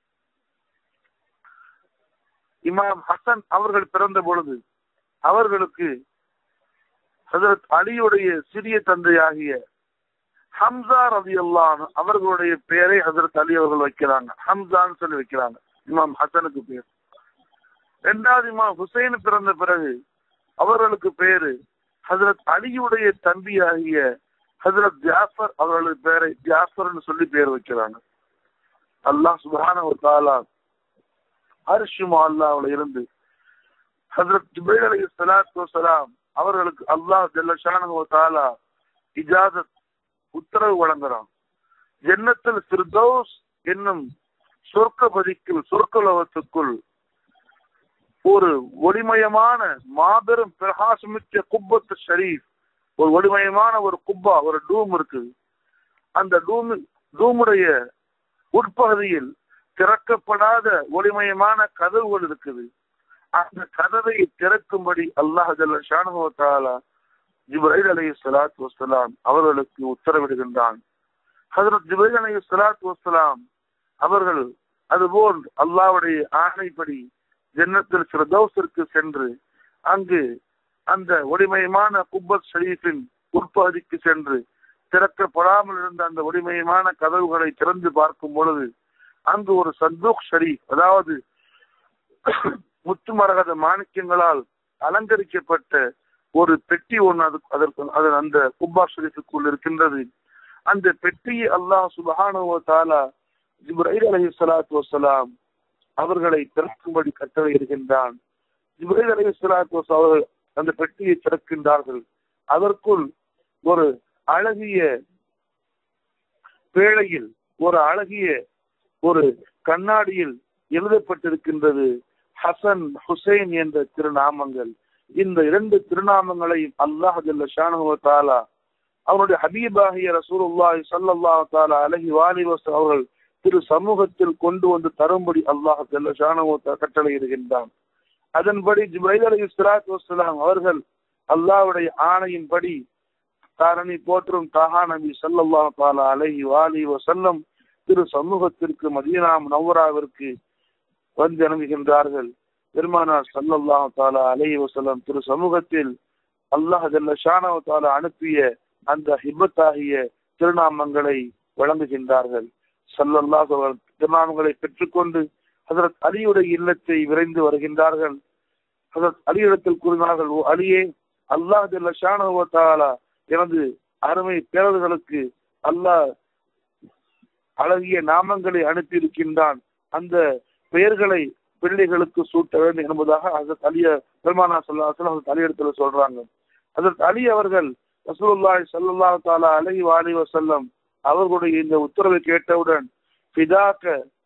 இமாம் ஹசன் அவர்கள் பிறந்த பொழுது அவர்களுக்கு ஹசரத் அலியுடைய சிறிய தந்தையாகிய ஹம்சா ரவி அல்லான் அவர்களுடைய பெயரை ஹசரத் அலி அவர்கள் வைக்கிறாங்க ஹம்சான்னு சொல்லி வைக்கிறாங்க இமாம் ஹசனுக்கு பேர் இரண்டாவது இமாம் ஹுசைன் பிறந்த பிறகு அவர்களுக்கு பேரு ஹசரத் அலியுடைய தம்பியாகிய ஹசரத் ஜாஃபர் அவர்களது பெயரை ஜாஃபர்னு சொல்லி பேர் வைக்கிறாங்க அல்லாஹ் சுபான ஒரு தாலா அரிஷுமா அல்லாவுல இருந்து ஹசரத் ஜுபைர் அலி சலாத்து வசலாம் அவர்களுக்கு அல்லாஹ் ஜல்லஷானு தாலா இஜாசத் உத்தரவு வழங்குறான் ஜன்னத்தில் சிறுதோஸ் என்னும் சொர்க்க பதிக்கில் சொர்க்கலோகத்துக்குள் ஒரு ஒளிமயமான மாபெரும் பிரகாசமிக்க குப்பத்து ஷரீஃப் ஒரு ஒளிமயமான ஒரு குப்பா ஒரு டூம் இருக்குது அந்த டூம் டூமுடைய உட்பகுதியில் திறக்கப்படாத ஒளிமயமான கதவுகள் இருக்குது அந்த கதவை திறக்கும்படி அல்லாஹ் ஷானுவத்தாலா ஜிப்ரைல் அலி சலாத் வசலாம் அவர்களுக்கு உத்தரவிடுகின்றான் ஹசரத் ஜிப்ரைல் அலி சலாத் வசலாம் அவர்கள் அதுபோல் அல்லாவுடைய ஆணைப்படி ஜன்னத்தில் சிறதோசிற்கு சென்று அங்கு அந்த ஒளிமயமான குப்பத் ஷரீஃபின் உட்பகுதிக்கு சென்று திறக்கப்படாமல் இருந்த அந்த ஒளிமயமான கதவுகளை திறந்து பார்க்கும் பொழுது அங்கு ஒரு சந்தூக் ஷரீஃப் அதாவது முத்துமரகத மாணிக்கங்களால் அலங்கரிக்கப்பட்ட ஒரு பெட்டி ஒன்று அது அதற்கு அது அந்த குப்பா ஷரீஃபுக்குள் இருக்கின்றது அந்த பெட்டியை அல்லாஹ் சுபஹானுவ தாலா ஜிப்ரைல் அலஹி சலாத்து வசலாம் அவர்களை திறக்கும்படி கட்டளை இருக்கின்றான் ஜிப்ரைல் அலஹி சலாத்து வசலாம் அவர்கள் அந்த பெட்டியை திறக்கின்றார்கள் அதற்குள் ஒரு அழகிய பேழையில் ஒரு அழகிய ஒரு கண்ணாடியில் எழுதப்பட்டிருக்கின்றது ஹசன் ஹுசைன் என்ற திருநாமங்கள் இந்த இரண்டு திருநாமங்களையும் அல்லாஹ் ஜல்ல ஷானஹு தாலா அவருடைய ஹபீபாகிய ரசூலுல்லாஹி ஸல்லல்லாஹு தஆலா அலைஹி வாலிஹி அவர்கள் திரு சமூகத்தில் கொண்டு வந்து தரும்படி அல்லாஹ் ஜல்ல ஷானஹு கட்டளையிடுகின்றான் அதன்படி ஜிப்ரைல் அலைஹி ஸலாத்து வஸ்ஸலாம் அவர்கள் அல்லாஹ்வுடைய ஆணையின்படி தாரணி போற்றும் தாஹா நபி ஸல்லல்லாஹு தஆலா அலைஹி வாலிஹி வஸல்லம் திரு சமூகத்திற்கு மதீனா நவராவிற்கு வந்து அனுப்புகின்றார்கள் பெருமானார் சல்லல்லாஹு தாலா அலைஹி வஸல்லம் திரு சமூகத்தில் அல்லாஹ் ஜல்ல ஷானஹு தாலா அனுப்பிய அந்த ஹிபத்தாகிய திருநாமங்களை வழங்குகின்றார்கள் சல்லல்லாஹு திருநாமங்களை பெற்றுக்கொண்டு ஹசரத் அலியுடைய இல்லத்தை விரைந்து வருகின்றார்கள் ஹசரத் அலியிடத்தில் கூறினார்கள் ஓ அலியே அல்லாஹ் ஜல்ல ஷானஹு தாலா எனது அருமை பேரர்களுக்கு அல்லாஹ் அழகிய நாமங்களை அனுப்பி இருக்கின்றான் அந்த பெயர்களை பிள்ளைகளுக்கு சூட்ட வேண்டும் என்பதாக அதற்கு அலிய பெருமானா சொல்லா தலையிடத்துல சொல்றாங்க அதற்கு அலி அவர்கள் ரசூலுல்லாஹி ஸல்லல்லாஹு தஆலா அலைஹி வஆலிஹி வஸல்லம் அவர்களுடைய இந்த உத்தரவை கேட்டவுடன் ஃபிதாக்க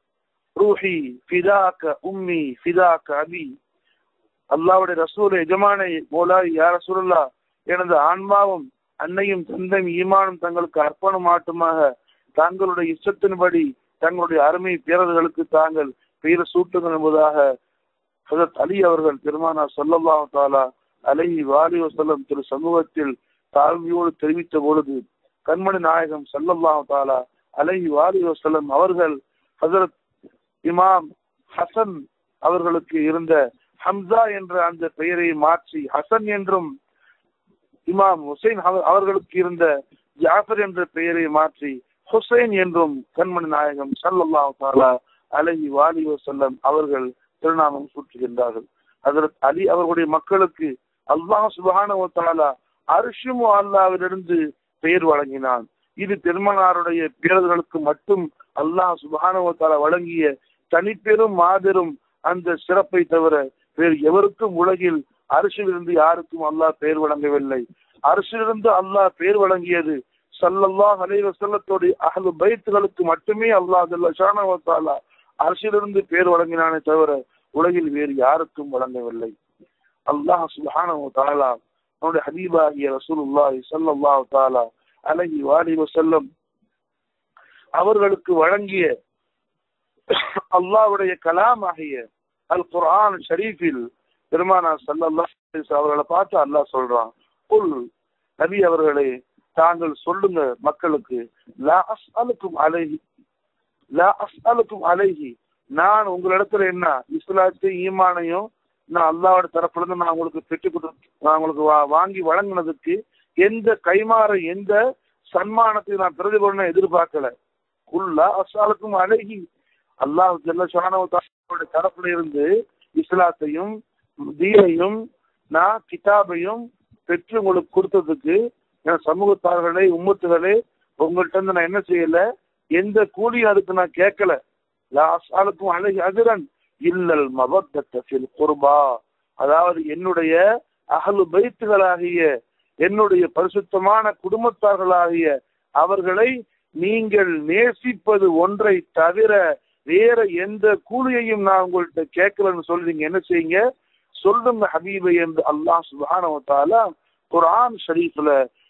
ரூஹி ஃபிதாக்க உம்மி ஃபிதாக்க அபி அல்லாஹ்வுடைய ரசூல் எஜமானை மோலா யா ரசூலுல்லாஹ் எனது ஆன்மாவும் அன்னையும் தந்தையும் ஈமானும் தங்களுக்கு அர்ப்பணம் ஆட்டுமாக தங்களுடைய இஷ்டத்தின்படி தங்களுடைய அருமை பேரர்களுக்கு தாங்கள் பெயர் சூட்டுங்கள் என்பதாக ஹசரத் அலி அவர்கள் பெருமானார் சொல்லல்லாஹு தாலா அலைஹி வாலி வசல்லம் திரு சமூகத்தில் தாழ்மையோடு தெரிவித்த பொழுது கண்மணி நாயகம் சல்லல்லாஹு தாலா அலைஹி வாலி வசல்லம் அவர்கள் ஹசரத் இமாம் ஹசன் அவர்களுக்கு இருந்த ஹம்சா என்ற அந்த பெயரை மாற்றி ஹசன் என்றும் இமாம் ஹுசைன் அவர்களுக்கு இருந்த ஜாஃபர் என்ற பெயரை மாற்றி ஹுசைன் என்றும் கண்மணி நாயகம் சல்லல்லாஹு தாலா அலஹி வாலி வசல்லம் அவர்கள் திருநாமம் சூட்டுகின்றார்கள் அதற்கு அலி அவர்களுடைய மக்களுக்கு அல்லாஹ் சுபான தாலா அரிஷுமு அல்லாவிலிருந்து பெயர் வழங்கினான் இது பெருமனாருடைய பேரர்களுக்கு மட்டும் அல்லாஹ் சுபான தாலா வழங்கிய தனிப்பெரும் மாபெரும் அந்த சிறப்பை தவிர வேறு எவருக்கும் உலகில் அரசிலிருந்து யாருக்கும் அல்லாஹ் பெயர் வழங்கவில்லை அரசிலிருந்து அல்லாஹ் பெயர் வழங்கியது சல்லல்லாஹ் அலைவ செல்லத்தோடைய அகலு பைத்துகளுக்கு மட்டுமே அல்லாஹ் ஷானவத்தாலா அரசிலிருந்து பேர் வழங்கினானே தவிர உலகில் வேறு யாருக்கும் வழங்கவில்லை அல்லாஹ் சுல்ஹானு தாலா அவனுடைய ஹபீபாகிய ரசூலுல்லாஹி ஸல்லல்லாஹு தஆலா அலைஹி வாலி வஸல்லம் அவர்களுக்கு வழங்கிய அல்லாஹ்வுடைய கலாம் ஆகிய அல் குர்ஆன் ஷரீஃபில் பெருமானா ஸல்லல்லாஹு அலைஹி அவர்களை பார்த்து அல்லாஹ் சொல்றான் குல் நபி அவர்களே தாங்கள் சொல்லுங்க மக்களுக்கு லா அஸ்அலுக்கும் அலைஹி லா அஸ்அலுக்கும் அலைஹி நான் உங்களிடத்துல என்ன இஸ்லாத்தையும் ஈமானையும் நான் அல்லாவோட தரப்புல இருந்து நான் உங்களுக்கு பெற்று கொடு நான் உங்களுக்கு வாங்கி வழங்கினதுக்கு எந்த கைமாற எந்த சன்மானத்தை நான் பிரதிபலனை எதிர்பார்க்கல குல்லா அஸ்ஸாலுக்கும் அழகி அல்லாஹ் ஜல்லஷானோட தரப்புல இருந்து இஸ்லாத்தையும் தீனையும் நான் கிதாபையும் பெற்று உங்களுக்கு கொடுத்ததுக்கு என் சமூகத்தார்களே உம்மத்துகளே உங்கள்கிட்ட இருந்து நான் என்ன செய்யல எந்த கூலியும் அதுக்கு நான் கேட்கல லாசாலுக்கும் அழகி அதிரன் இல்லல் மபத்தத்தில் குர்பா அதாவது என்னுடைய அகலு பைத்துகளாகிய என்னுடைய பரிசுத்தமான குடும்பத்தார்களாகிய அவர்களை நீங்கள் நேசிப்பது ஒன்றை தவிர வேற எந்த கூலியையும் நான் உங்கள்கிட்ட கேட்கலன்னு சொல்லி நீங்க என்ன செய்யுங்க சொல்லுங்க ஹபீபை என்று அல்லாஹ் சுபானவத்தால குரான் ஷரீஃப்ல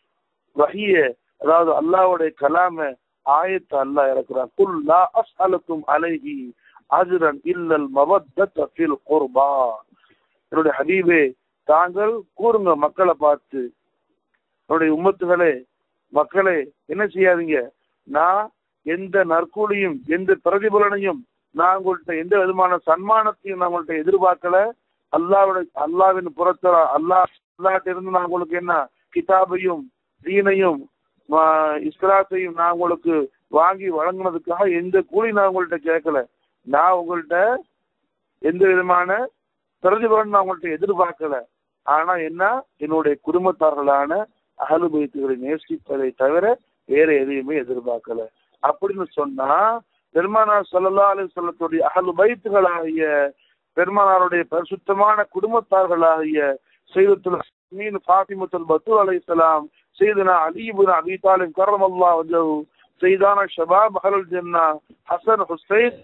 வஹிய அதாவது அல்லாவுடைய கலாம ஆயத்தை அல்லாஹ் இறக்குறான் குல் லா அஸ்அலுக்கும் அலைஹி அஜ்ரன் இல்லல் மவத்தத ஃபில் குர்பா என்னுடைய ஹபீபே தாங்கள் கூறுங்க மக்களை பார்த்து என்னுடைய உம்மத்துகளே மக்களே என்ன செய்யாதீங்க நான் எந்த நற்கூலியும் எந்த பிரதிபலனையும் நான் உங்கள்கிட்ட எந்த விதமான சன்மானத்தையும் நான் உங்கள்கிட்ட எதிர்பார்க்கல அல்லாவுடைய அல்லாவின் புறத்துல அல்லாஹ் அல்லாட்ட இருந்து நான் உங்களுக்கு என்ன கிதாபையும் தீனையும் இஸ்லாத்தையும் நான் உங்களுக்கு வாங்கி வழங்கினதுக்காக எந்த கூலி நான் உங்கள்கிட்ட கேட்கல நான் உங்கள்கிட்ட எந்த விதமான பிரதிபலன் நான் உங்கள்கிட்ட எதிர்பார்க்கல ஆனா என்ன என்னுடைய குடும்பத்தார்களான அகலு பைத்துகளை நேசிப்பதை தவிர வேற எதையுமே எதிர்பார்க்கல அப்படின்னு சொன்னா பெருமானார் சொல்லலா அலி சொல்லத்துடைய அகலு பைத்துகளாகிய பெருமானாருடைய பரிசுத்தமான குடும்பத்தார்களாகிய செய்தத்துல மீன் பாத்திமுத்தல் பத்து அலை இஸ்லாம் செய்தனா அலீபுன் அபிதாலின் கரம் அல்லா வஜவு செய்தான ஷபாப் அஹலுல் ஜன்னா ஹசன் ஹுசைன்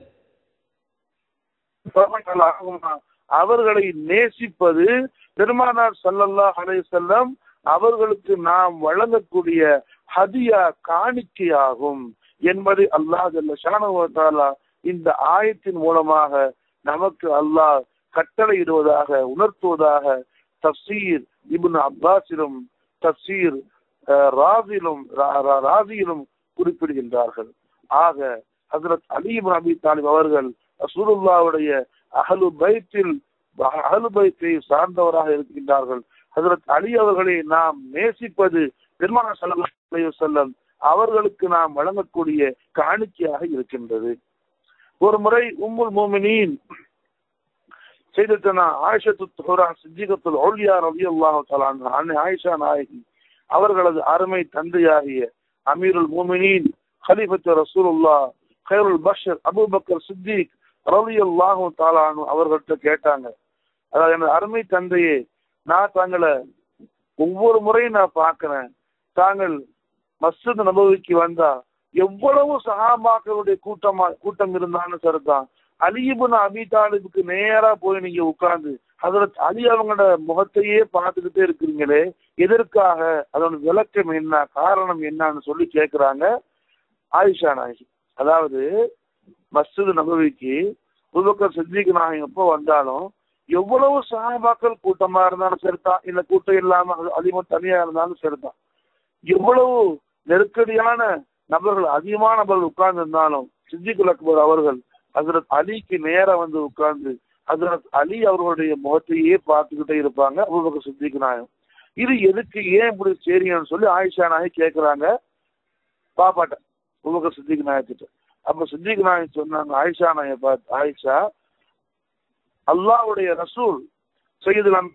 அவர்களை நேசிப்பது பெருமானார் சல்லல்லாஹ் அலைஹிஸ்ஸல்லம் அவர்களுக்கு நாம் வழங்கக்கூடிய ஹதியா காணிக்கையாகும் என்பதை அல்லாஹ் ஜல்ல ஷானஹு வ தஆலா இந்த ஆயத்தின் மூலமாக நமக்கு அல்லாஹ் கட்டளையிடுவதாக உணர்த்துவதாக தப்சீர் இப்னு அப்பாஸிலும் தப்சீர் அஹ், ராசிலும் ரா- ரா- ராசியிலும் குறிப்பிடுகின்றார்கள் ஆக ஹசரத் அலி இப்னு அபி தாலிப் அவர்கள் ரசூலுல்லாவுடைய அஹலு பைத்தில் அஹலு பைத்தை சார்ந்தவராக இருக்கின்றார்கள் ஹசரத் அலி அவர்களை நாம் நேசிப்பது பெருமான ஸல்லல்லாஹு அலைஹி வஸல்லம் அவர்களுக்கு நாம் வழங்கக்கூடிய காணிக்கையாக இருக்கின்றது ஒரு முறை உம்முல் மோமினின் செய்தத்தனா ஆயிஷத்து துஹரா சித்திகத்துல் ஔலியா ரலியல்லாஹு தஆலா அன்ஹா அன்னை ஆயிஷா நாயகி அவர்களது அருமை தந்தையாகிய அமீருல் மூமினின் ஹலீஃபத்து ரசூலுல்லாஹ் கைருல் பஷர் அபூபக்கர் சித்திக் ரலியல்லாஹு தஆலா அன்ஹு அவர்கள்ட்ட கேட்டாங்க அதாவது எனது அருமை தந்தையே நான் தங்களை ஒவ்வொரு முறையும் நான் பார்க்கிறேன் தாங்கள் மஸ்ஜித் நபவிக்கு வந்தா எவ்வளவு சஹாபாக்களுடைய கூட்டமா கூட்டம் இருந்தாலும் சரிதான் அலிபுன் அபி தாலிபுக்கு நேரா போய் நீங்க உட்கார்ந்து அதுல அலி அவங்களோட முகத்தையே பார்த்துக்கிட்டே இருக்கிறீங்களே எதற்காக அதோட விளக்கம் என்ன காரணம் என்னன்னு சொல்லி கேக்குறாங்க ஆயிஷா நாயகி அதாவது மஸ்ஜித் நபவிக்கு புதுக்கர் சித்திக்கு நாயகம் எப்போ வந்தாலும் எவ்வளவு சஹாபாக்கள் கூட்டமா இருந்தாலும் சரிதான் இல்ல கூட்டம் இல்லாம அதிகமா தனியா இருந்தாலும் சரிதான் எவ்வளவு நெருக்கடியான நபர்கள் அதிகமான நபர்கள் உட்கார்ந்து இருந்தாலும் சித்திகுல் அக்பர் அவர்கள் ஹசரத் அலிக்கு நேரா வந்து உட்கார்ந்து ஹசரத் அலி அவர்களுடைய முகத்தையே பார்த்துக்கிட்டே இருப்பாங்க அபுபக்கர் சித்திக்கு நாயகம் இது எதுக்கு ஏன் இப்படி சரிங்கன்னு சொல்லி ஆயிஷா நாயகி கேக்குறாங்க பாப்பாட்ட அபுபக்கர் சித்திக்கு நாயகிட்ட அப்ப சித்திக்கு நாயகி சொன்னாங்க ஆயிஷா நாய பார்த்து ஆயிஷா அல்லாஹ்வுடைய ரசூல் செய்யுதுலாம்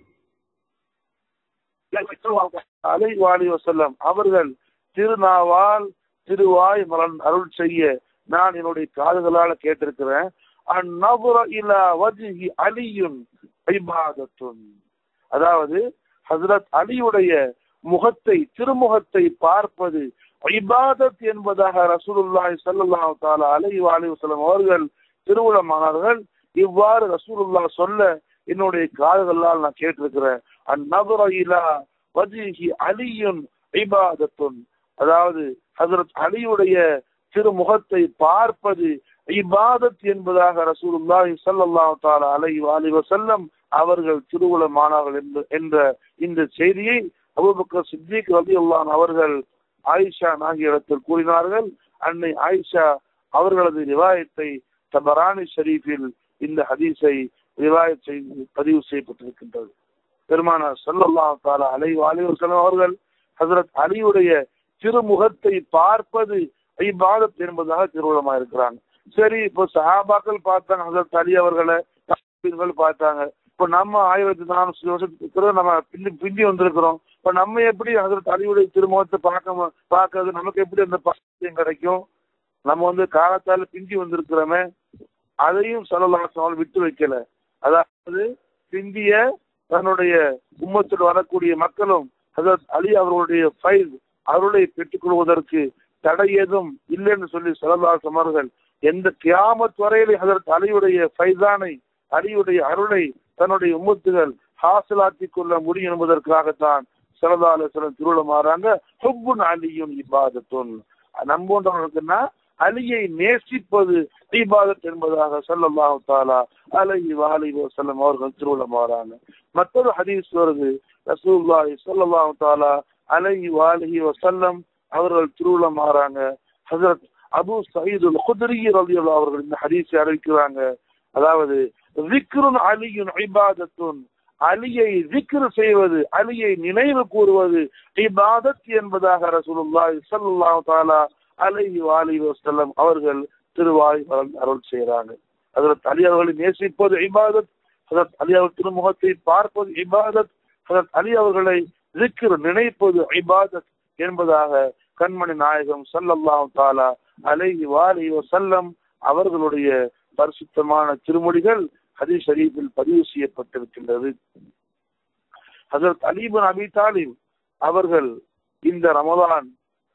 அலை வாலி வசல்லம் அவர்கள் திருநாவால் திருவாய் மலன் அருள் செய்ய நான் என்னுடைய காதுகளால கேட்டிருக்கிறேன் அந்நபுர இலா வஜ்ஹி அலியுன் இபாதத்துன் அதாவது ஹசரத் அலியுடைய முகத்தை திருமுகத்தை பார்ப்பது இபாதத் என்பதாக ரசூலுல்லாஹி ஸல்லல்லாஹு தஆலா அலைஹி வஸல்லம் வஸல்லம் அவர்கள் திருவுளமானார்கள் இவ்வாறு ரசூலுல்லாஹ் சொல்ல என்னுடைய காதுகளால் நான் கேட்டிருக்கிறேன் அந்நபுர இலா வஜ்ஹி அலியுன் இபாதத்துன் அதாவது ஹசரத் அலியுடைய திருமுகத்தை பார்ப்பது இபாதத் என்பதாக ரசூலுல்லாஹி ஸல்லல்லாஹு தஆலா அலைஹி வஸல்லம் வஸல்லம் அவர்கள் திருவுளமானார்கள் என்ற- என்ற இந்த செய்தியை அபூபக்கர் சித்திக் ரலியல்லாஹு அவர்கள் ஆயிஷா நாகியிடத்தில் கூறினார்கள் அன்னை ஆயிஷா அவர்களது ரிவாயத்தை தபரானி ஷரீஃபில் இந்த ஹதீஸை ரிவாயத் செய்து பதிவு செய்யப்பட்டிருக்கின்றது பெருமானார் ஸல்லல்லாஹு தஆலா அலைஹி வஸல்லம் அவர்கள் ஹஜரத் அலியுடைய திருமுகத்தை பார்ப்பது இபாதத் என்பதாக திருவுளமா இருக்கிறாங்க சரி இப்போ சஹாபாக்கள் பார்த்தாங்க ஹசரத் அலி அவர்களை தாபீன்கள் பார்த்தாங்க இப்போ நம்ம ஆயிரத்தி நானூறு வருஷத்துக்கு நம்ம பிந்தி பிந்தி வந்திருக்கிறோம் இப்போ நம்ம எப்படி ஹசரத் அலியுடைய திருமுகத்தை பார்க்க பார்க்கறது நமக்கு எப்படி அந்த பாக்கியம் கிடைக்கும் நம்ம வந்து காலத்தால பிந்தி வந்திருக்கிறோமே அதையும் சொல்லலாம் விட்டு வைக்கல அதாவது பிந்திய தன்னுடைய உம்மத்தில் வரக்கூடிய மக்களும் ஹசரத் அலி அவர்களுடைய ஃபைல் அருளை பெற்றுக் கொள்வதற்கு தடை ஏதும் இல்லைன்னு சொல்லி சலதாஸ் அவர்கள் எந்த கியாமத் வரையிலே ஹசரத் அலியுடைய ஃபைசானை அலியுடைய அருளை தன்னுடைய உம்மத்துகள் ஹாசிலாக்கிக் கொள்ள முடியும் என்பதற்காகத்தான் சலதாலேஸ்வரன் திருவிழம் மாறாங்க ஹுப்புன் அலியும் இபாதத்துன் நம்போன்றவர்களுக்குன்னா அலியை நேசிப்பது இபாதத் என்பதாக ஸல்லல்லாஹு தஆலா அலைஹி வஆலிஹி வஸல்லம் அவர்கள் திருவிழம் மாறாங்க மற்றொரு ஹதீஸ் வருது ரசூலுல்லாஹி ஸல்லல்லாஹு தஆலா அலைஹி வஆலிஹி வஸல்லம் அவர்கள் திருவிழம் மாறாங்க ஹஜரத் அபு சயீதுல் குத்ரி ரலியல்லாஹு அவர்கள் இந்த ஹதீஸை அறிவிக்கிறாங்க அதாவது விக்ருன் அலியுன் இபாதத்துன் அலியை விக்ரு செய்வது அலியை நினைவு கூறுவது இபாதத் என்பதாக ரசூலுல்லாஹி ஸல்லல்லாஹு தஆலா அலைஹி வஆலிஹி வஸல்லம் அவர்கள் திருவாய் மலர்ந்து அருள் செய்கிறாங்க ஹஜரத் அலி அவர்களை நேசிப்பது இபாதத் ஹஜரத் அலி அவர் திருமுகத்தை பார்ப்பது இபாதத் ஹஜரத் அலி அவர்களை விக்ரு நினைப்பது இபாதத் என்பதாக கண்மணி நாயகம் ஸல்லல்லாஹு தஆலா அலைஹி வஆலிஹி வஸல்லம் அவர்களுடைய பரிசுத்தமான திருமொழிகள் ஹதீஸ் ஷரீஃபில் பதிவு செய்யப்பட்டிருக்கின்றது ஹசரத் அலீபன் அபி தாலிப் அவர்கள் இந்த ரமலான்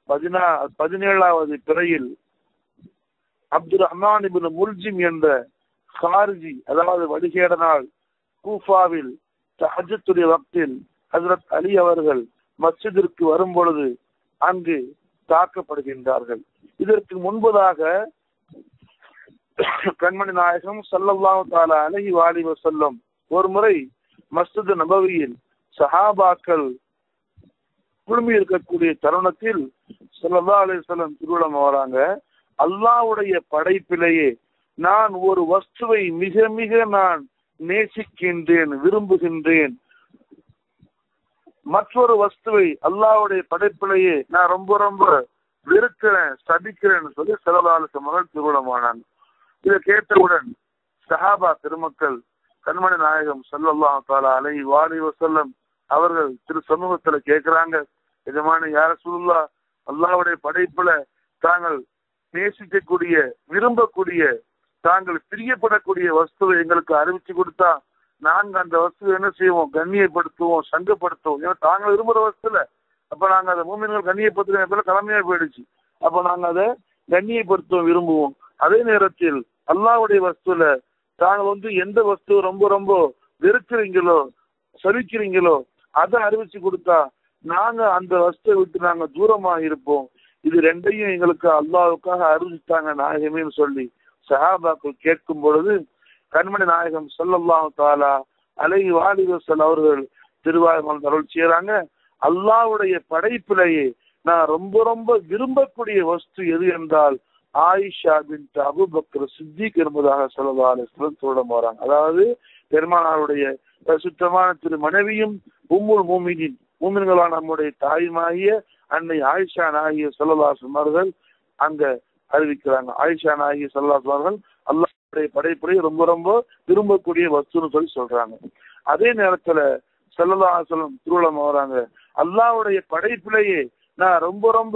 பதினா பதினேழாவது பிறையில் அப்துல் ரஹ்மான் இபின் முல்ஜிம் என்ற ஹாரிஜி அதாவது வழிகேடனால் கூஃபாவில் தஹஜத்துடைய வக்தில் ஹசரத் அலி அவர்கள் மஸ்ஜிதிற்கு வரும் பொழுது அங்கு தாக்கப்படுகின்றார்கள் இதற்கு முன்பதாக கண்மணி நாயகம் சல்லல்லாஹு தாலா அலஹி வாலி வசல்லம் ஒரு முறை மஸ்ஜித் நபவியில் சஹாபாக்கள் குழுமி இருக்கக்கூடிய தருணத்தில் சல்லா அலிசல்லம் திருவிழம் வராங்க அல்லாவுடைய படைப்பிலேயே நான் ஒரு வஸ்துவை மிக மிக நான் நேசிக்கின்றேன் விரும்புகின்றேன் மற்றொரு வஸ்துவை அல்லாவுடைய படைப்பிலேயே நான் ரொம்ப ரொம்ப வெறுக்கிறேன் சபிக்கிறேன்னு சொல்லி செலவாலச மகள் திருவிழமானாங்க இதை கேட்டவுடன் சஹாபா பெருமக்கள் கண்மணி நாயகம் சல்லல்லா தாலா அலை வாலி வசல்லம் அவர்கள் திரு சமூகத்துல கேட்கிறாங்க எஜமான யார சொல்லா அல்லாவுடைய படைப்புல தாங்கள் நேசிக்கக்கூடிய விரும்பக்கூடிய தாங்கள் பிரியப்படக்கூடிய வஸ்துவை எங்களுக்கு அறிவிச்சு கொடுத்தா நாங்க அந்த வஸ்துவை என்ன செய்வோம் கண்ணியப்படுத்துவோம் சங்கப்படுத்துவோம் ஏன்னா தாங்கள் விரும்புற வஸ்துல அப்ப நாங்க அதை மூமின்கள் கண்ணியப்படுத்துற கடமையா போயிடுச்சு அப்ப நாங்க அதை கண்ணியப்படுத்துவோம் விரும்புவோம் அதே நேரத்தில் அல்லாவுடைய வஸ்துல தாங்கள் வந்து எந்த வஸ்து ரொம்ப ரொம்ப வெறுக்கிறீங்களோ சலிக்கிறீங்களோ அதை அறிவிச்சு கொடுத்தா நாங்க அந்த வஸ்துவை விட்டு நாங்க தூரமா இருப்போம் இது ரெண்டையும் எங்களுக்கு அல்லாவுக்காக அறிவிச்சுட்டாங்க நாயகமேன்னு சொல்லி சஹாபாக்கள் கேட்கும் பொழுது கண்மணி நாயகம் சொல்லல்லாம் தாலா அலை வாலிவசல் அவர்கள் திருவாயுமல் அருள் செய்யறாங்க அல்லாவுடைய படைப்பிலேயே நான் ரொம்ப ரொம்ப விரும்பக்கூடிய வஸ்து எது என்றால் ஆயிஷா பின் அபு பக்ர சித்திக் என்பதாக சொல்லலாம் சொல்லம் வராங்க அதாவது பெருமானாருடைய சுத்தமான திரு மனைவியும் உம்முல் மூமினின் மூமின்களான நம்முடைய தாயுமாகிய அன்னை ஆயிஷா நாகிய சொல்லலாசம் அவர்கள் அங்க அறிவிக்கிறாங்க ஆயிஷா நாகிய சொல்லலாசம் அவர்கள் அல்லாவுடைய படைப்படை ரொம்ப ரொம்ப விரும்பக்கூடிய வஸ்துன்னு சொல்லி சொல்றாங்க அதே நேரத்துல செல்லலாசலம் திருவிழம் வராங்க அல்லாவுடைய படைப்பிலேயே நான் ரொம்ப ரொம்ப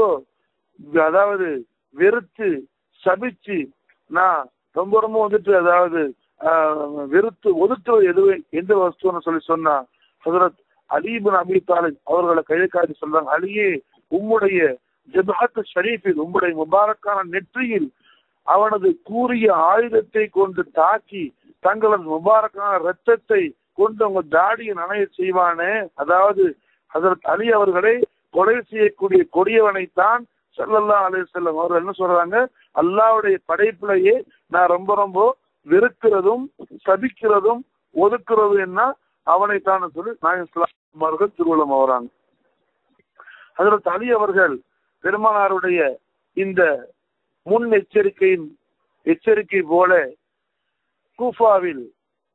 அதாவது வெறுத்து சபிச்சு நான் ரொம்ப ரொம்ப வந்துட்டு அதாவது வெறுத்து ஒதுக்குவது எதுவே எந்த வஸ்துன்னு சொல்லி சொன்னா ஹசரத் அலீபின் அபி தாலிப் அவர்களை கையை காட்டி சொல்றாங்க அலியே உம்முடைய ஜபாத்து ஷரீஃபில் உம்முடைய முபாரக்கான நெற்றியில் அவனது கூறிய ஆயுதத்தை கொண்டு தாக்கி தங்களது முபாரக்கான ரத்தத்தை கொண்டு அவங்க தாடியை நனைய செய்வானே அதாவது அதற்கு அலி அவர்களை கொலை செய்யக்கூடிய கொடியவனைத்தான் சல்லல்லா அலி செல்லம் அவர்கள் என்ன சொல்றாங்க அல்லாவுடைய படைப்பிலேயே நான் ரொம்ப ரொம்ப வெறுக்கிறதும் சபிக்கிறதும் ஒதுக்குறது என்ன அவனைத்தான் சொல்லி நாயகம் அவர்கள் திருவள்ளம் ஆகிறாங்க அதற்கு அலி அவர்கள் பெருமானாருடைய இந்த முன் எச்சரிக்கையின் எச்சரிக்கை போல கூஃபாவில்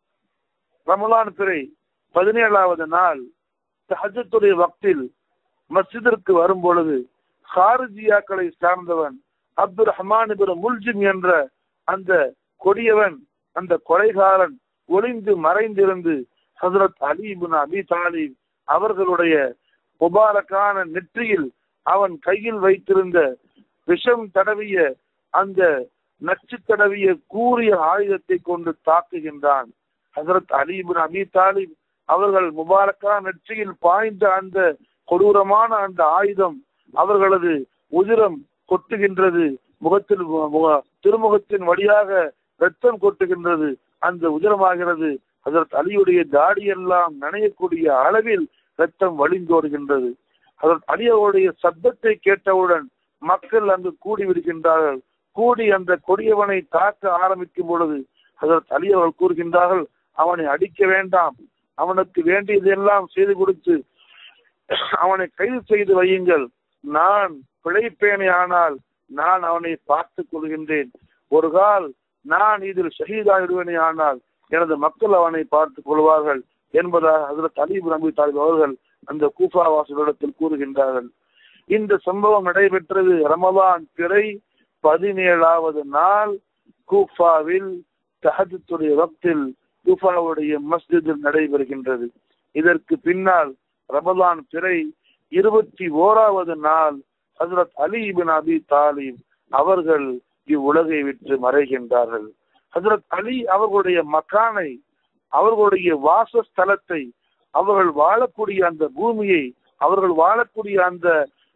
ரமலான் பிறை பதினேழாவது நாள் ஹஜத்துடைய வக்தில் மஸ்ஜிதிற்கு வரும் பொழுது ஹாரிஜியாக்களை சார்ந்தவன் அப்துல் ரஹ்மான் முல்ஜிம் என்ற அந்த கொடியவன் அந்த கொலைகாரன் ஒளிந்து மறைந்திருந்து ஹசரத் அலிபின் அபி தாலிப் அவர்களுடைய முபாரக்கான நெற்றியில் அவன் கையில் வைத்திருந்த விஷம் தடவிய அந்த நச்சு தடவிய கூறிய ஆயுதத்தை கொண்டு தாக்குகின்றான் ஹசரத் அலிபின் அபி தாலிப் அவர்கள் முபாரக்கான நெற்றியில் பாய்ந்த அந்த கொடூரமான அந்த ஆயுதம் அவர்களது உதிரம் கொட்டுகின்றது முகத்தில் திருமுகத்தின் வழியாக ரத்தம் கொட்டுகின்றது அந்த உதிரமாகிறது அதற்கு அலியுடைய தாடி எல்லாம் நனையக்கூடிய அளவில் ரத்தம் வழிந்தோடுகின்றது அதற்கு அலி அவருடைய சப்தத்தை கேட்டவுடன் மக்கள் அங்கு கூடி விடுகின்றார்கள் கூடி அந்த கொடியவனை தாக்க ஆரம்பிக்கும் பொழுது அதற்கு அலி அவர்கள் கூறுகின்றார்கள் அவனை அடிக்க வேண்டாம் அவனுக்கு வேண்டியதெல்லாம் செய்து கொடுத்து அவனை கைது செய்து வையுங்கள் நான் பிழைப்பேனே ஆனால் நான் அவனை பார்த்துக் கொள்கின்றேன் ஒரு கால் நான் இதில் ஷஹீதாகிடுவேனே ஆனால் எனது மக்கள் அவனை பார்த்துக் கொள்வார்கள் என்பதாக அதில் தலீப் நம்பி தாலிப் அவர்கள் அந்த கூஃபா வாசலிடத்தில் கூறுகின்றார்கள் இந்த சம்பவம் நடைபெற்றது ரமலான் பிறை பதினேழாவது நாள் கூஃபாவில் தஹஜத்துடைய வக்தில் கூஃபாவுடைய மஸ்ஜிதில் நடைபெறுகின்றது இதற்கு பின்னால் ரமலான் பிறை இருபத்தி ஓராவது நாள் ஹசரத் அலி இபின் அபி தாலிப் அவர்கள் இவ்வுலகை விட்டு மறைகின்றார்கள் ஹசரத் அலி அவர்களுடைய மக்கானை அவர்களுடைய வாசஸ்தலத்தை அவர்கள் வாழக்கூடிய அந்த பூமியை அவர்கள் வாழக்கூடிய அந்த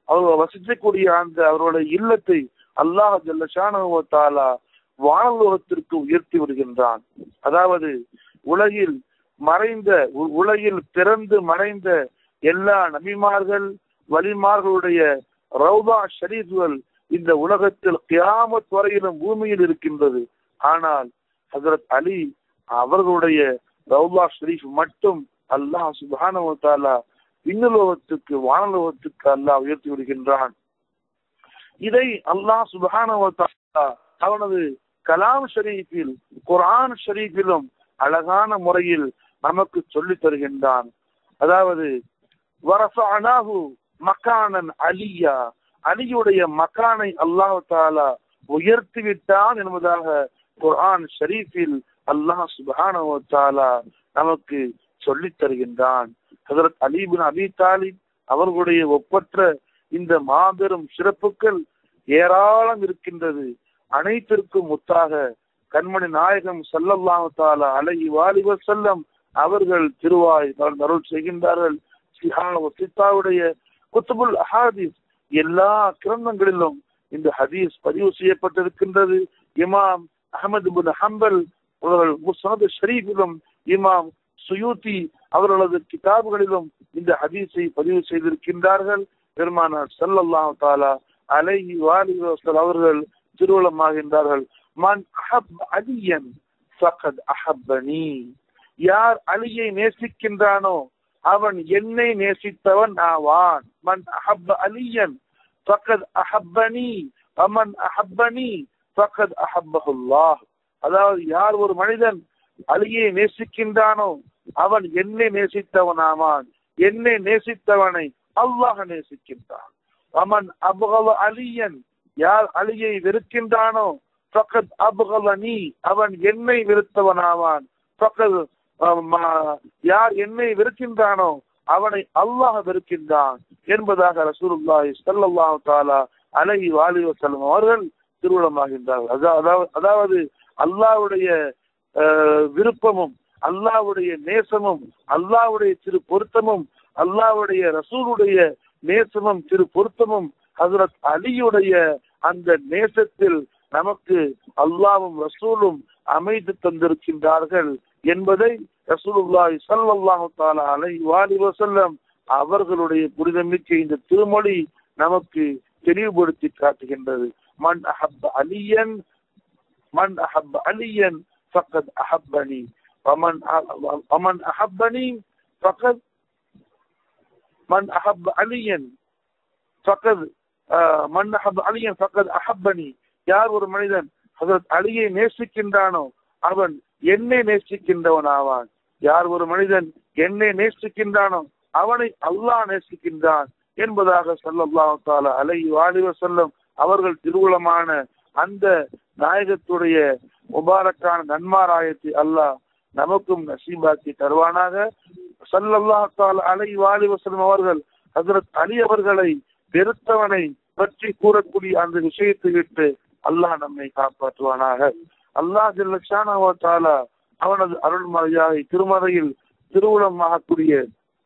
அவர்கள் வசிக்கக்கூடிய அந்த அவர்களுடைய இல்லத்தை அல்லாஹ் ஜல்லஷானுவத்தாலா வானலோகத்திற்கு உயர்த்தி விடுகின்றான் அதாவது உலகில் மறைந்த உ- உலகில் பிறந்து மறைந்த எல்லா நபிமார்கள் வலிமார்களுடைய ரவுதா ஷரீஃப்கள் இந்த உலகத்தில் கியாமத் வரையிலும் பூமியில் இருக்கின்றது ஆனால் ஹசரத் அலி அவர்களுடைய ரவுதா ஷரீஃப் மட்டும் அல்லாஹ் சுபானு தாலா விண்ணுலோகத்துக்கு வானலோகத்துக்கு அல்லாஹ் உயர்த்தி விடுகின்றான் இதை அல்லாஹ் சுபானு தாலா அவனது கலாம் ஷரீஃபில் குர்ஆன் ஷரீஃபிலும் அழகான முறையில் நமக்கு சொல்லித் தருகின்றான் அதாவது வரஃபஅனாஹு மக்கானன் அலியா அலியுடைய மக்கானை அல்லாஹ் தாலா உயர்த்தி விட்டான் என்பதாக குர்ஆன் ஷரீஃபில் அல்லாஹ் சுப்ஹானஹு வ தஆலா நமக்கு சொல்லித் தருகின்றான் ஹஜரத் அலி பின் அபி தாலிப் அவர்களுடைய ஒப்பற்ற இந்த மாபெரும் சிறப்புகள் ஏராளம் இருக்கின்றது அனைத்திற்கும் முத்தாக கண்மணி நாயகம் ஸல்லல்லாஹு தஆலா அலைஹி வாலிஹி செல்லம் அவர்கள் திருவாய் அருள் செய்கின்றார்கள் சிஹா சித்தாவுடைய குத்துபுல் அஹாதீஸ் எல்லா கிரந்தங்களிலும் இந்த ஹதீஸ் பதிவு செய்யப்பட்டிருக்கின்றது இமாம் அகமது பின் ஹம்பல் அவர்கள் முஸ்னது ஷரீஃபிலும் இமாம் சுயூத்தி அவர்களது கிதாபுகளிலும் இந்த ஹதீஸை பதிவு செய்திருக்கின்றார்கள் பெருமானார் ஸல்லல்லாஹு தஆலா அலைஹி வாலிஹி வஸல்லம் அவர்கள் திருவுளமாகின்றார்கள் மன் அஹப் அலியன் ஃபகத் அஹப்பனி யார் அலியை நேசிக்கின்றானோ அவன் என்னை நேசித்தவன் ஆவான் மன் அஹப்ப அலியன் ஃபகத் அஹப்பனி அமன் அஹப்பனி ஃபகத் அஹப்பஹுல்லாஹ் அதாவது யார் ஒரு மனிதன் அலியை நேசிக்கின்றானோ அவன் என்னை நேசித்தவன் ஆவான் என்னை நேசித்தவனை அல்லாஹ் நேசிக்கின்றான் அவன் அபுகல அலியன் யார் அலியை வெறுக்கின்றானோ ஃபகத் அபுகலனி அவன் என்னை வெறுத்தவனாவான் ஃபகத் யார் என்னை வெறுக்கின்றானோ அவனை அல்லாஹ் வெறுக்கின்றான் என்பதாக ரசூலுல்லாஹி ஸல்லல்லாஹு தஆலா அலைஹி வாலிஹி வஸல்லம் அவர்கள் திருவுளமாகின்றார்கள் அதா- அதாவது அதாவது அல்லாஹ்வுடைய அஹ், விருப்பமும் அல்லாஹ்வுடைய நேசமும் அல்லாஹ்வுடைய திரு பொருத்தமும் அல்லாஹ்வுடைய ரசூலுடைய நேசமும் திரு பொருத்தமும் ஹசரத் அலியுடைய அந்த நேசத்தில் நமக்கு அல்லாவும் ரசூலும் அமைத்து தந்திருக்கின்றார்கள் என்பதை ரசூலுல்லாஹி ஸல்லல்லாஹு தஆலா அலைஹி வாலி வஸல்லம் அவர்களுடைய புனிதமிக்க இந்த திருமொழி நமக்கு தெளிவுபடுத்தி காட்டுகின்றது மன் அஹப்ப அலியன் மன் அஹப்ப அலியன் ஃபக்கத் அஹப்பனி ومن ومن أحبني فقد من أحب عليا فقد ஆஹ், மன் அஹப் அலியன் ஃபக்கத் அஹப்பனி யார் ஒரு மனிதன் ஹஜரத் அலியை நேசிக்கின்றானோ அவன் என்னை நேசிக்கின்றவன் ஆவான் யார் ஒரு மனிதன் என்னை நேசிக்கின்றானோ அவனை அல்லாஹ் நேசிக்கின்றான் என்பதாக ஸல்லல்லாஹு தஆலா அலைஹி வாலிஹி வஸல்லம் அவர்கள் திருவுளமான அந்த நாயகத்துடைய முபாரக்கான நன்மாராயத்தை அல்லாஹ் நமக்கும் நசீபாக்கி தருவானாக ஸல்லல்லாஹு தஆலா அலைஹி வாலிஹி வஸல்லம் அவர்கள் ஹஜரத் அலி அவர்களை வெறுத்தவனை பற்றி கூறக்கூடிய அந்த விஷயத்தை விட்டு அல்லாஹ் நம்மை காப்பாற்றுவானாக அல்லாஹ் ஜல்லஷானஹு வ தஆலா அவனது அருள்மறையாய் திருமறையில் திருவுளமாகக்கூடிய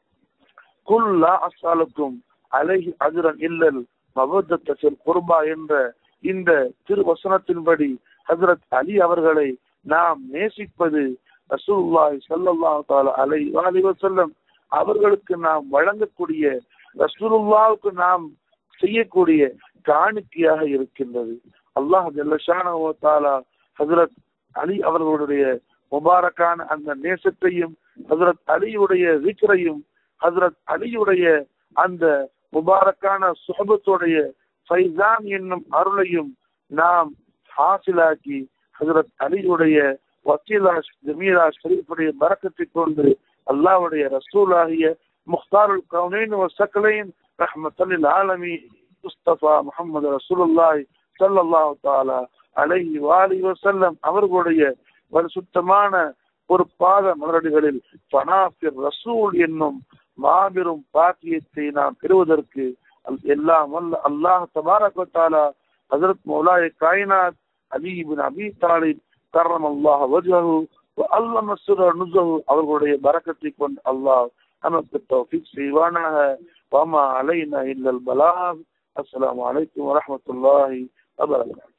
குல் லா அஸ்ஸாலுக்கும் அலைஹி அஜ்ரன் இல்லல் மவத்தத்த ஃபில் குர்பா என்ற இந்த திருவசனத்தின்படி ஹஜரத் அலி அவர்களை நாம் நேசிப்பது ரசூலுல்லாஹி ஸல்லல்லாஹு தஆலா அலைஹி வஸல்லம் வஸல்லம் அவர்களுக்கு நாம் வழங்கக்கூடிய ரசூலுல்லாவுக்கு நாம் செய்யக்கூடிய காணிக்கையாக இருக்கின்றது அல்லாஹ் ஜல்லஷானஹு வ தஆலா ஹஜரத் அலி அவர்களுடைய முபாரக்கான அந்த நேசத்தையும் ஹஜரத் அலியுடைய விக்ரையும் ஹஜரத் அலியுடைய அந்த முபாரக்கான சுஹபத்துடைய ஃபைசான் என்னும் அருளையும் நாம் ஹாசிலாக்கி ஹஜரத் அலியுடைய வக்கீலா ஜமீலா ஷரீஃபுடைய பரக்கத்தை கொண்டு அல்லாஹ்வுடைய ரசூலாகிய முக்தாருல் கவுனைன் வசக்கலைன் ரஹ்மத்தல்லில் ஆலமி முஸ்தபா முஹம்மது ரசூலுல்லாஹி ஸல்லல்லாஹு தஆலா அலைஹி வாலிஹி வஸல்லம் அவர்களுடைய பரிசுத்தமான ஒரு பாத மலரடிகளில் பனாஃபிர் ரசூல் என்னும் மாபெரும் பாக்கியத்தை நாம் பெறுவதற்கு அல்- எல்லாம் வல்ல அல்லாஹ் தபாரக் வ தஆலா ஹஜரத் மௌலாய காயினாத் அலி இப்னு அபி தாலிப் கர்ரம் அல்லாஹ் வஜ்ஹு வ அல்லம சிர நுஸஹு அவர்களுடைய பரக்கத்தை கொண்டு அல்லாஹ் நமக்கு தௌஃபீக் செய்வானாக وما علينا إلا البلاغ السلام عليكم ورحمة الله وبركاته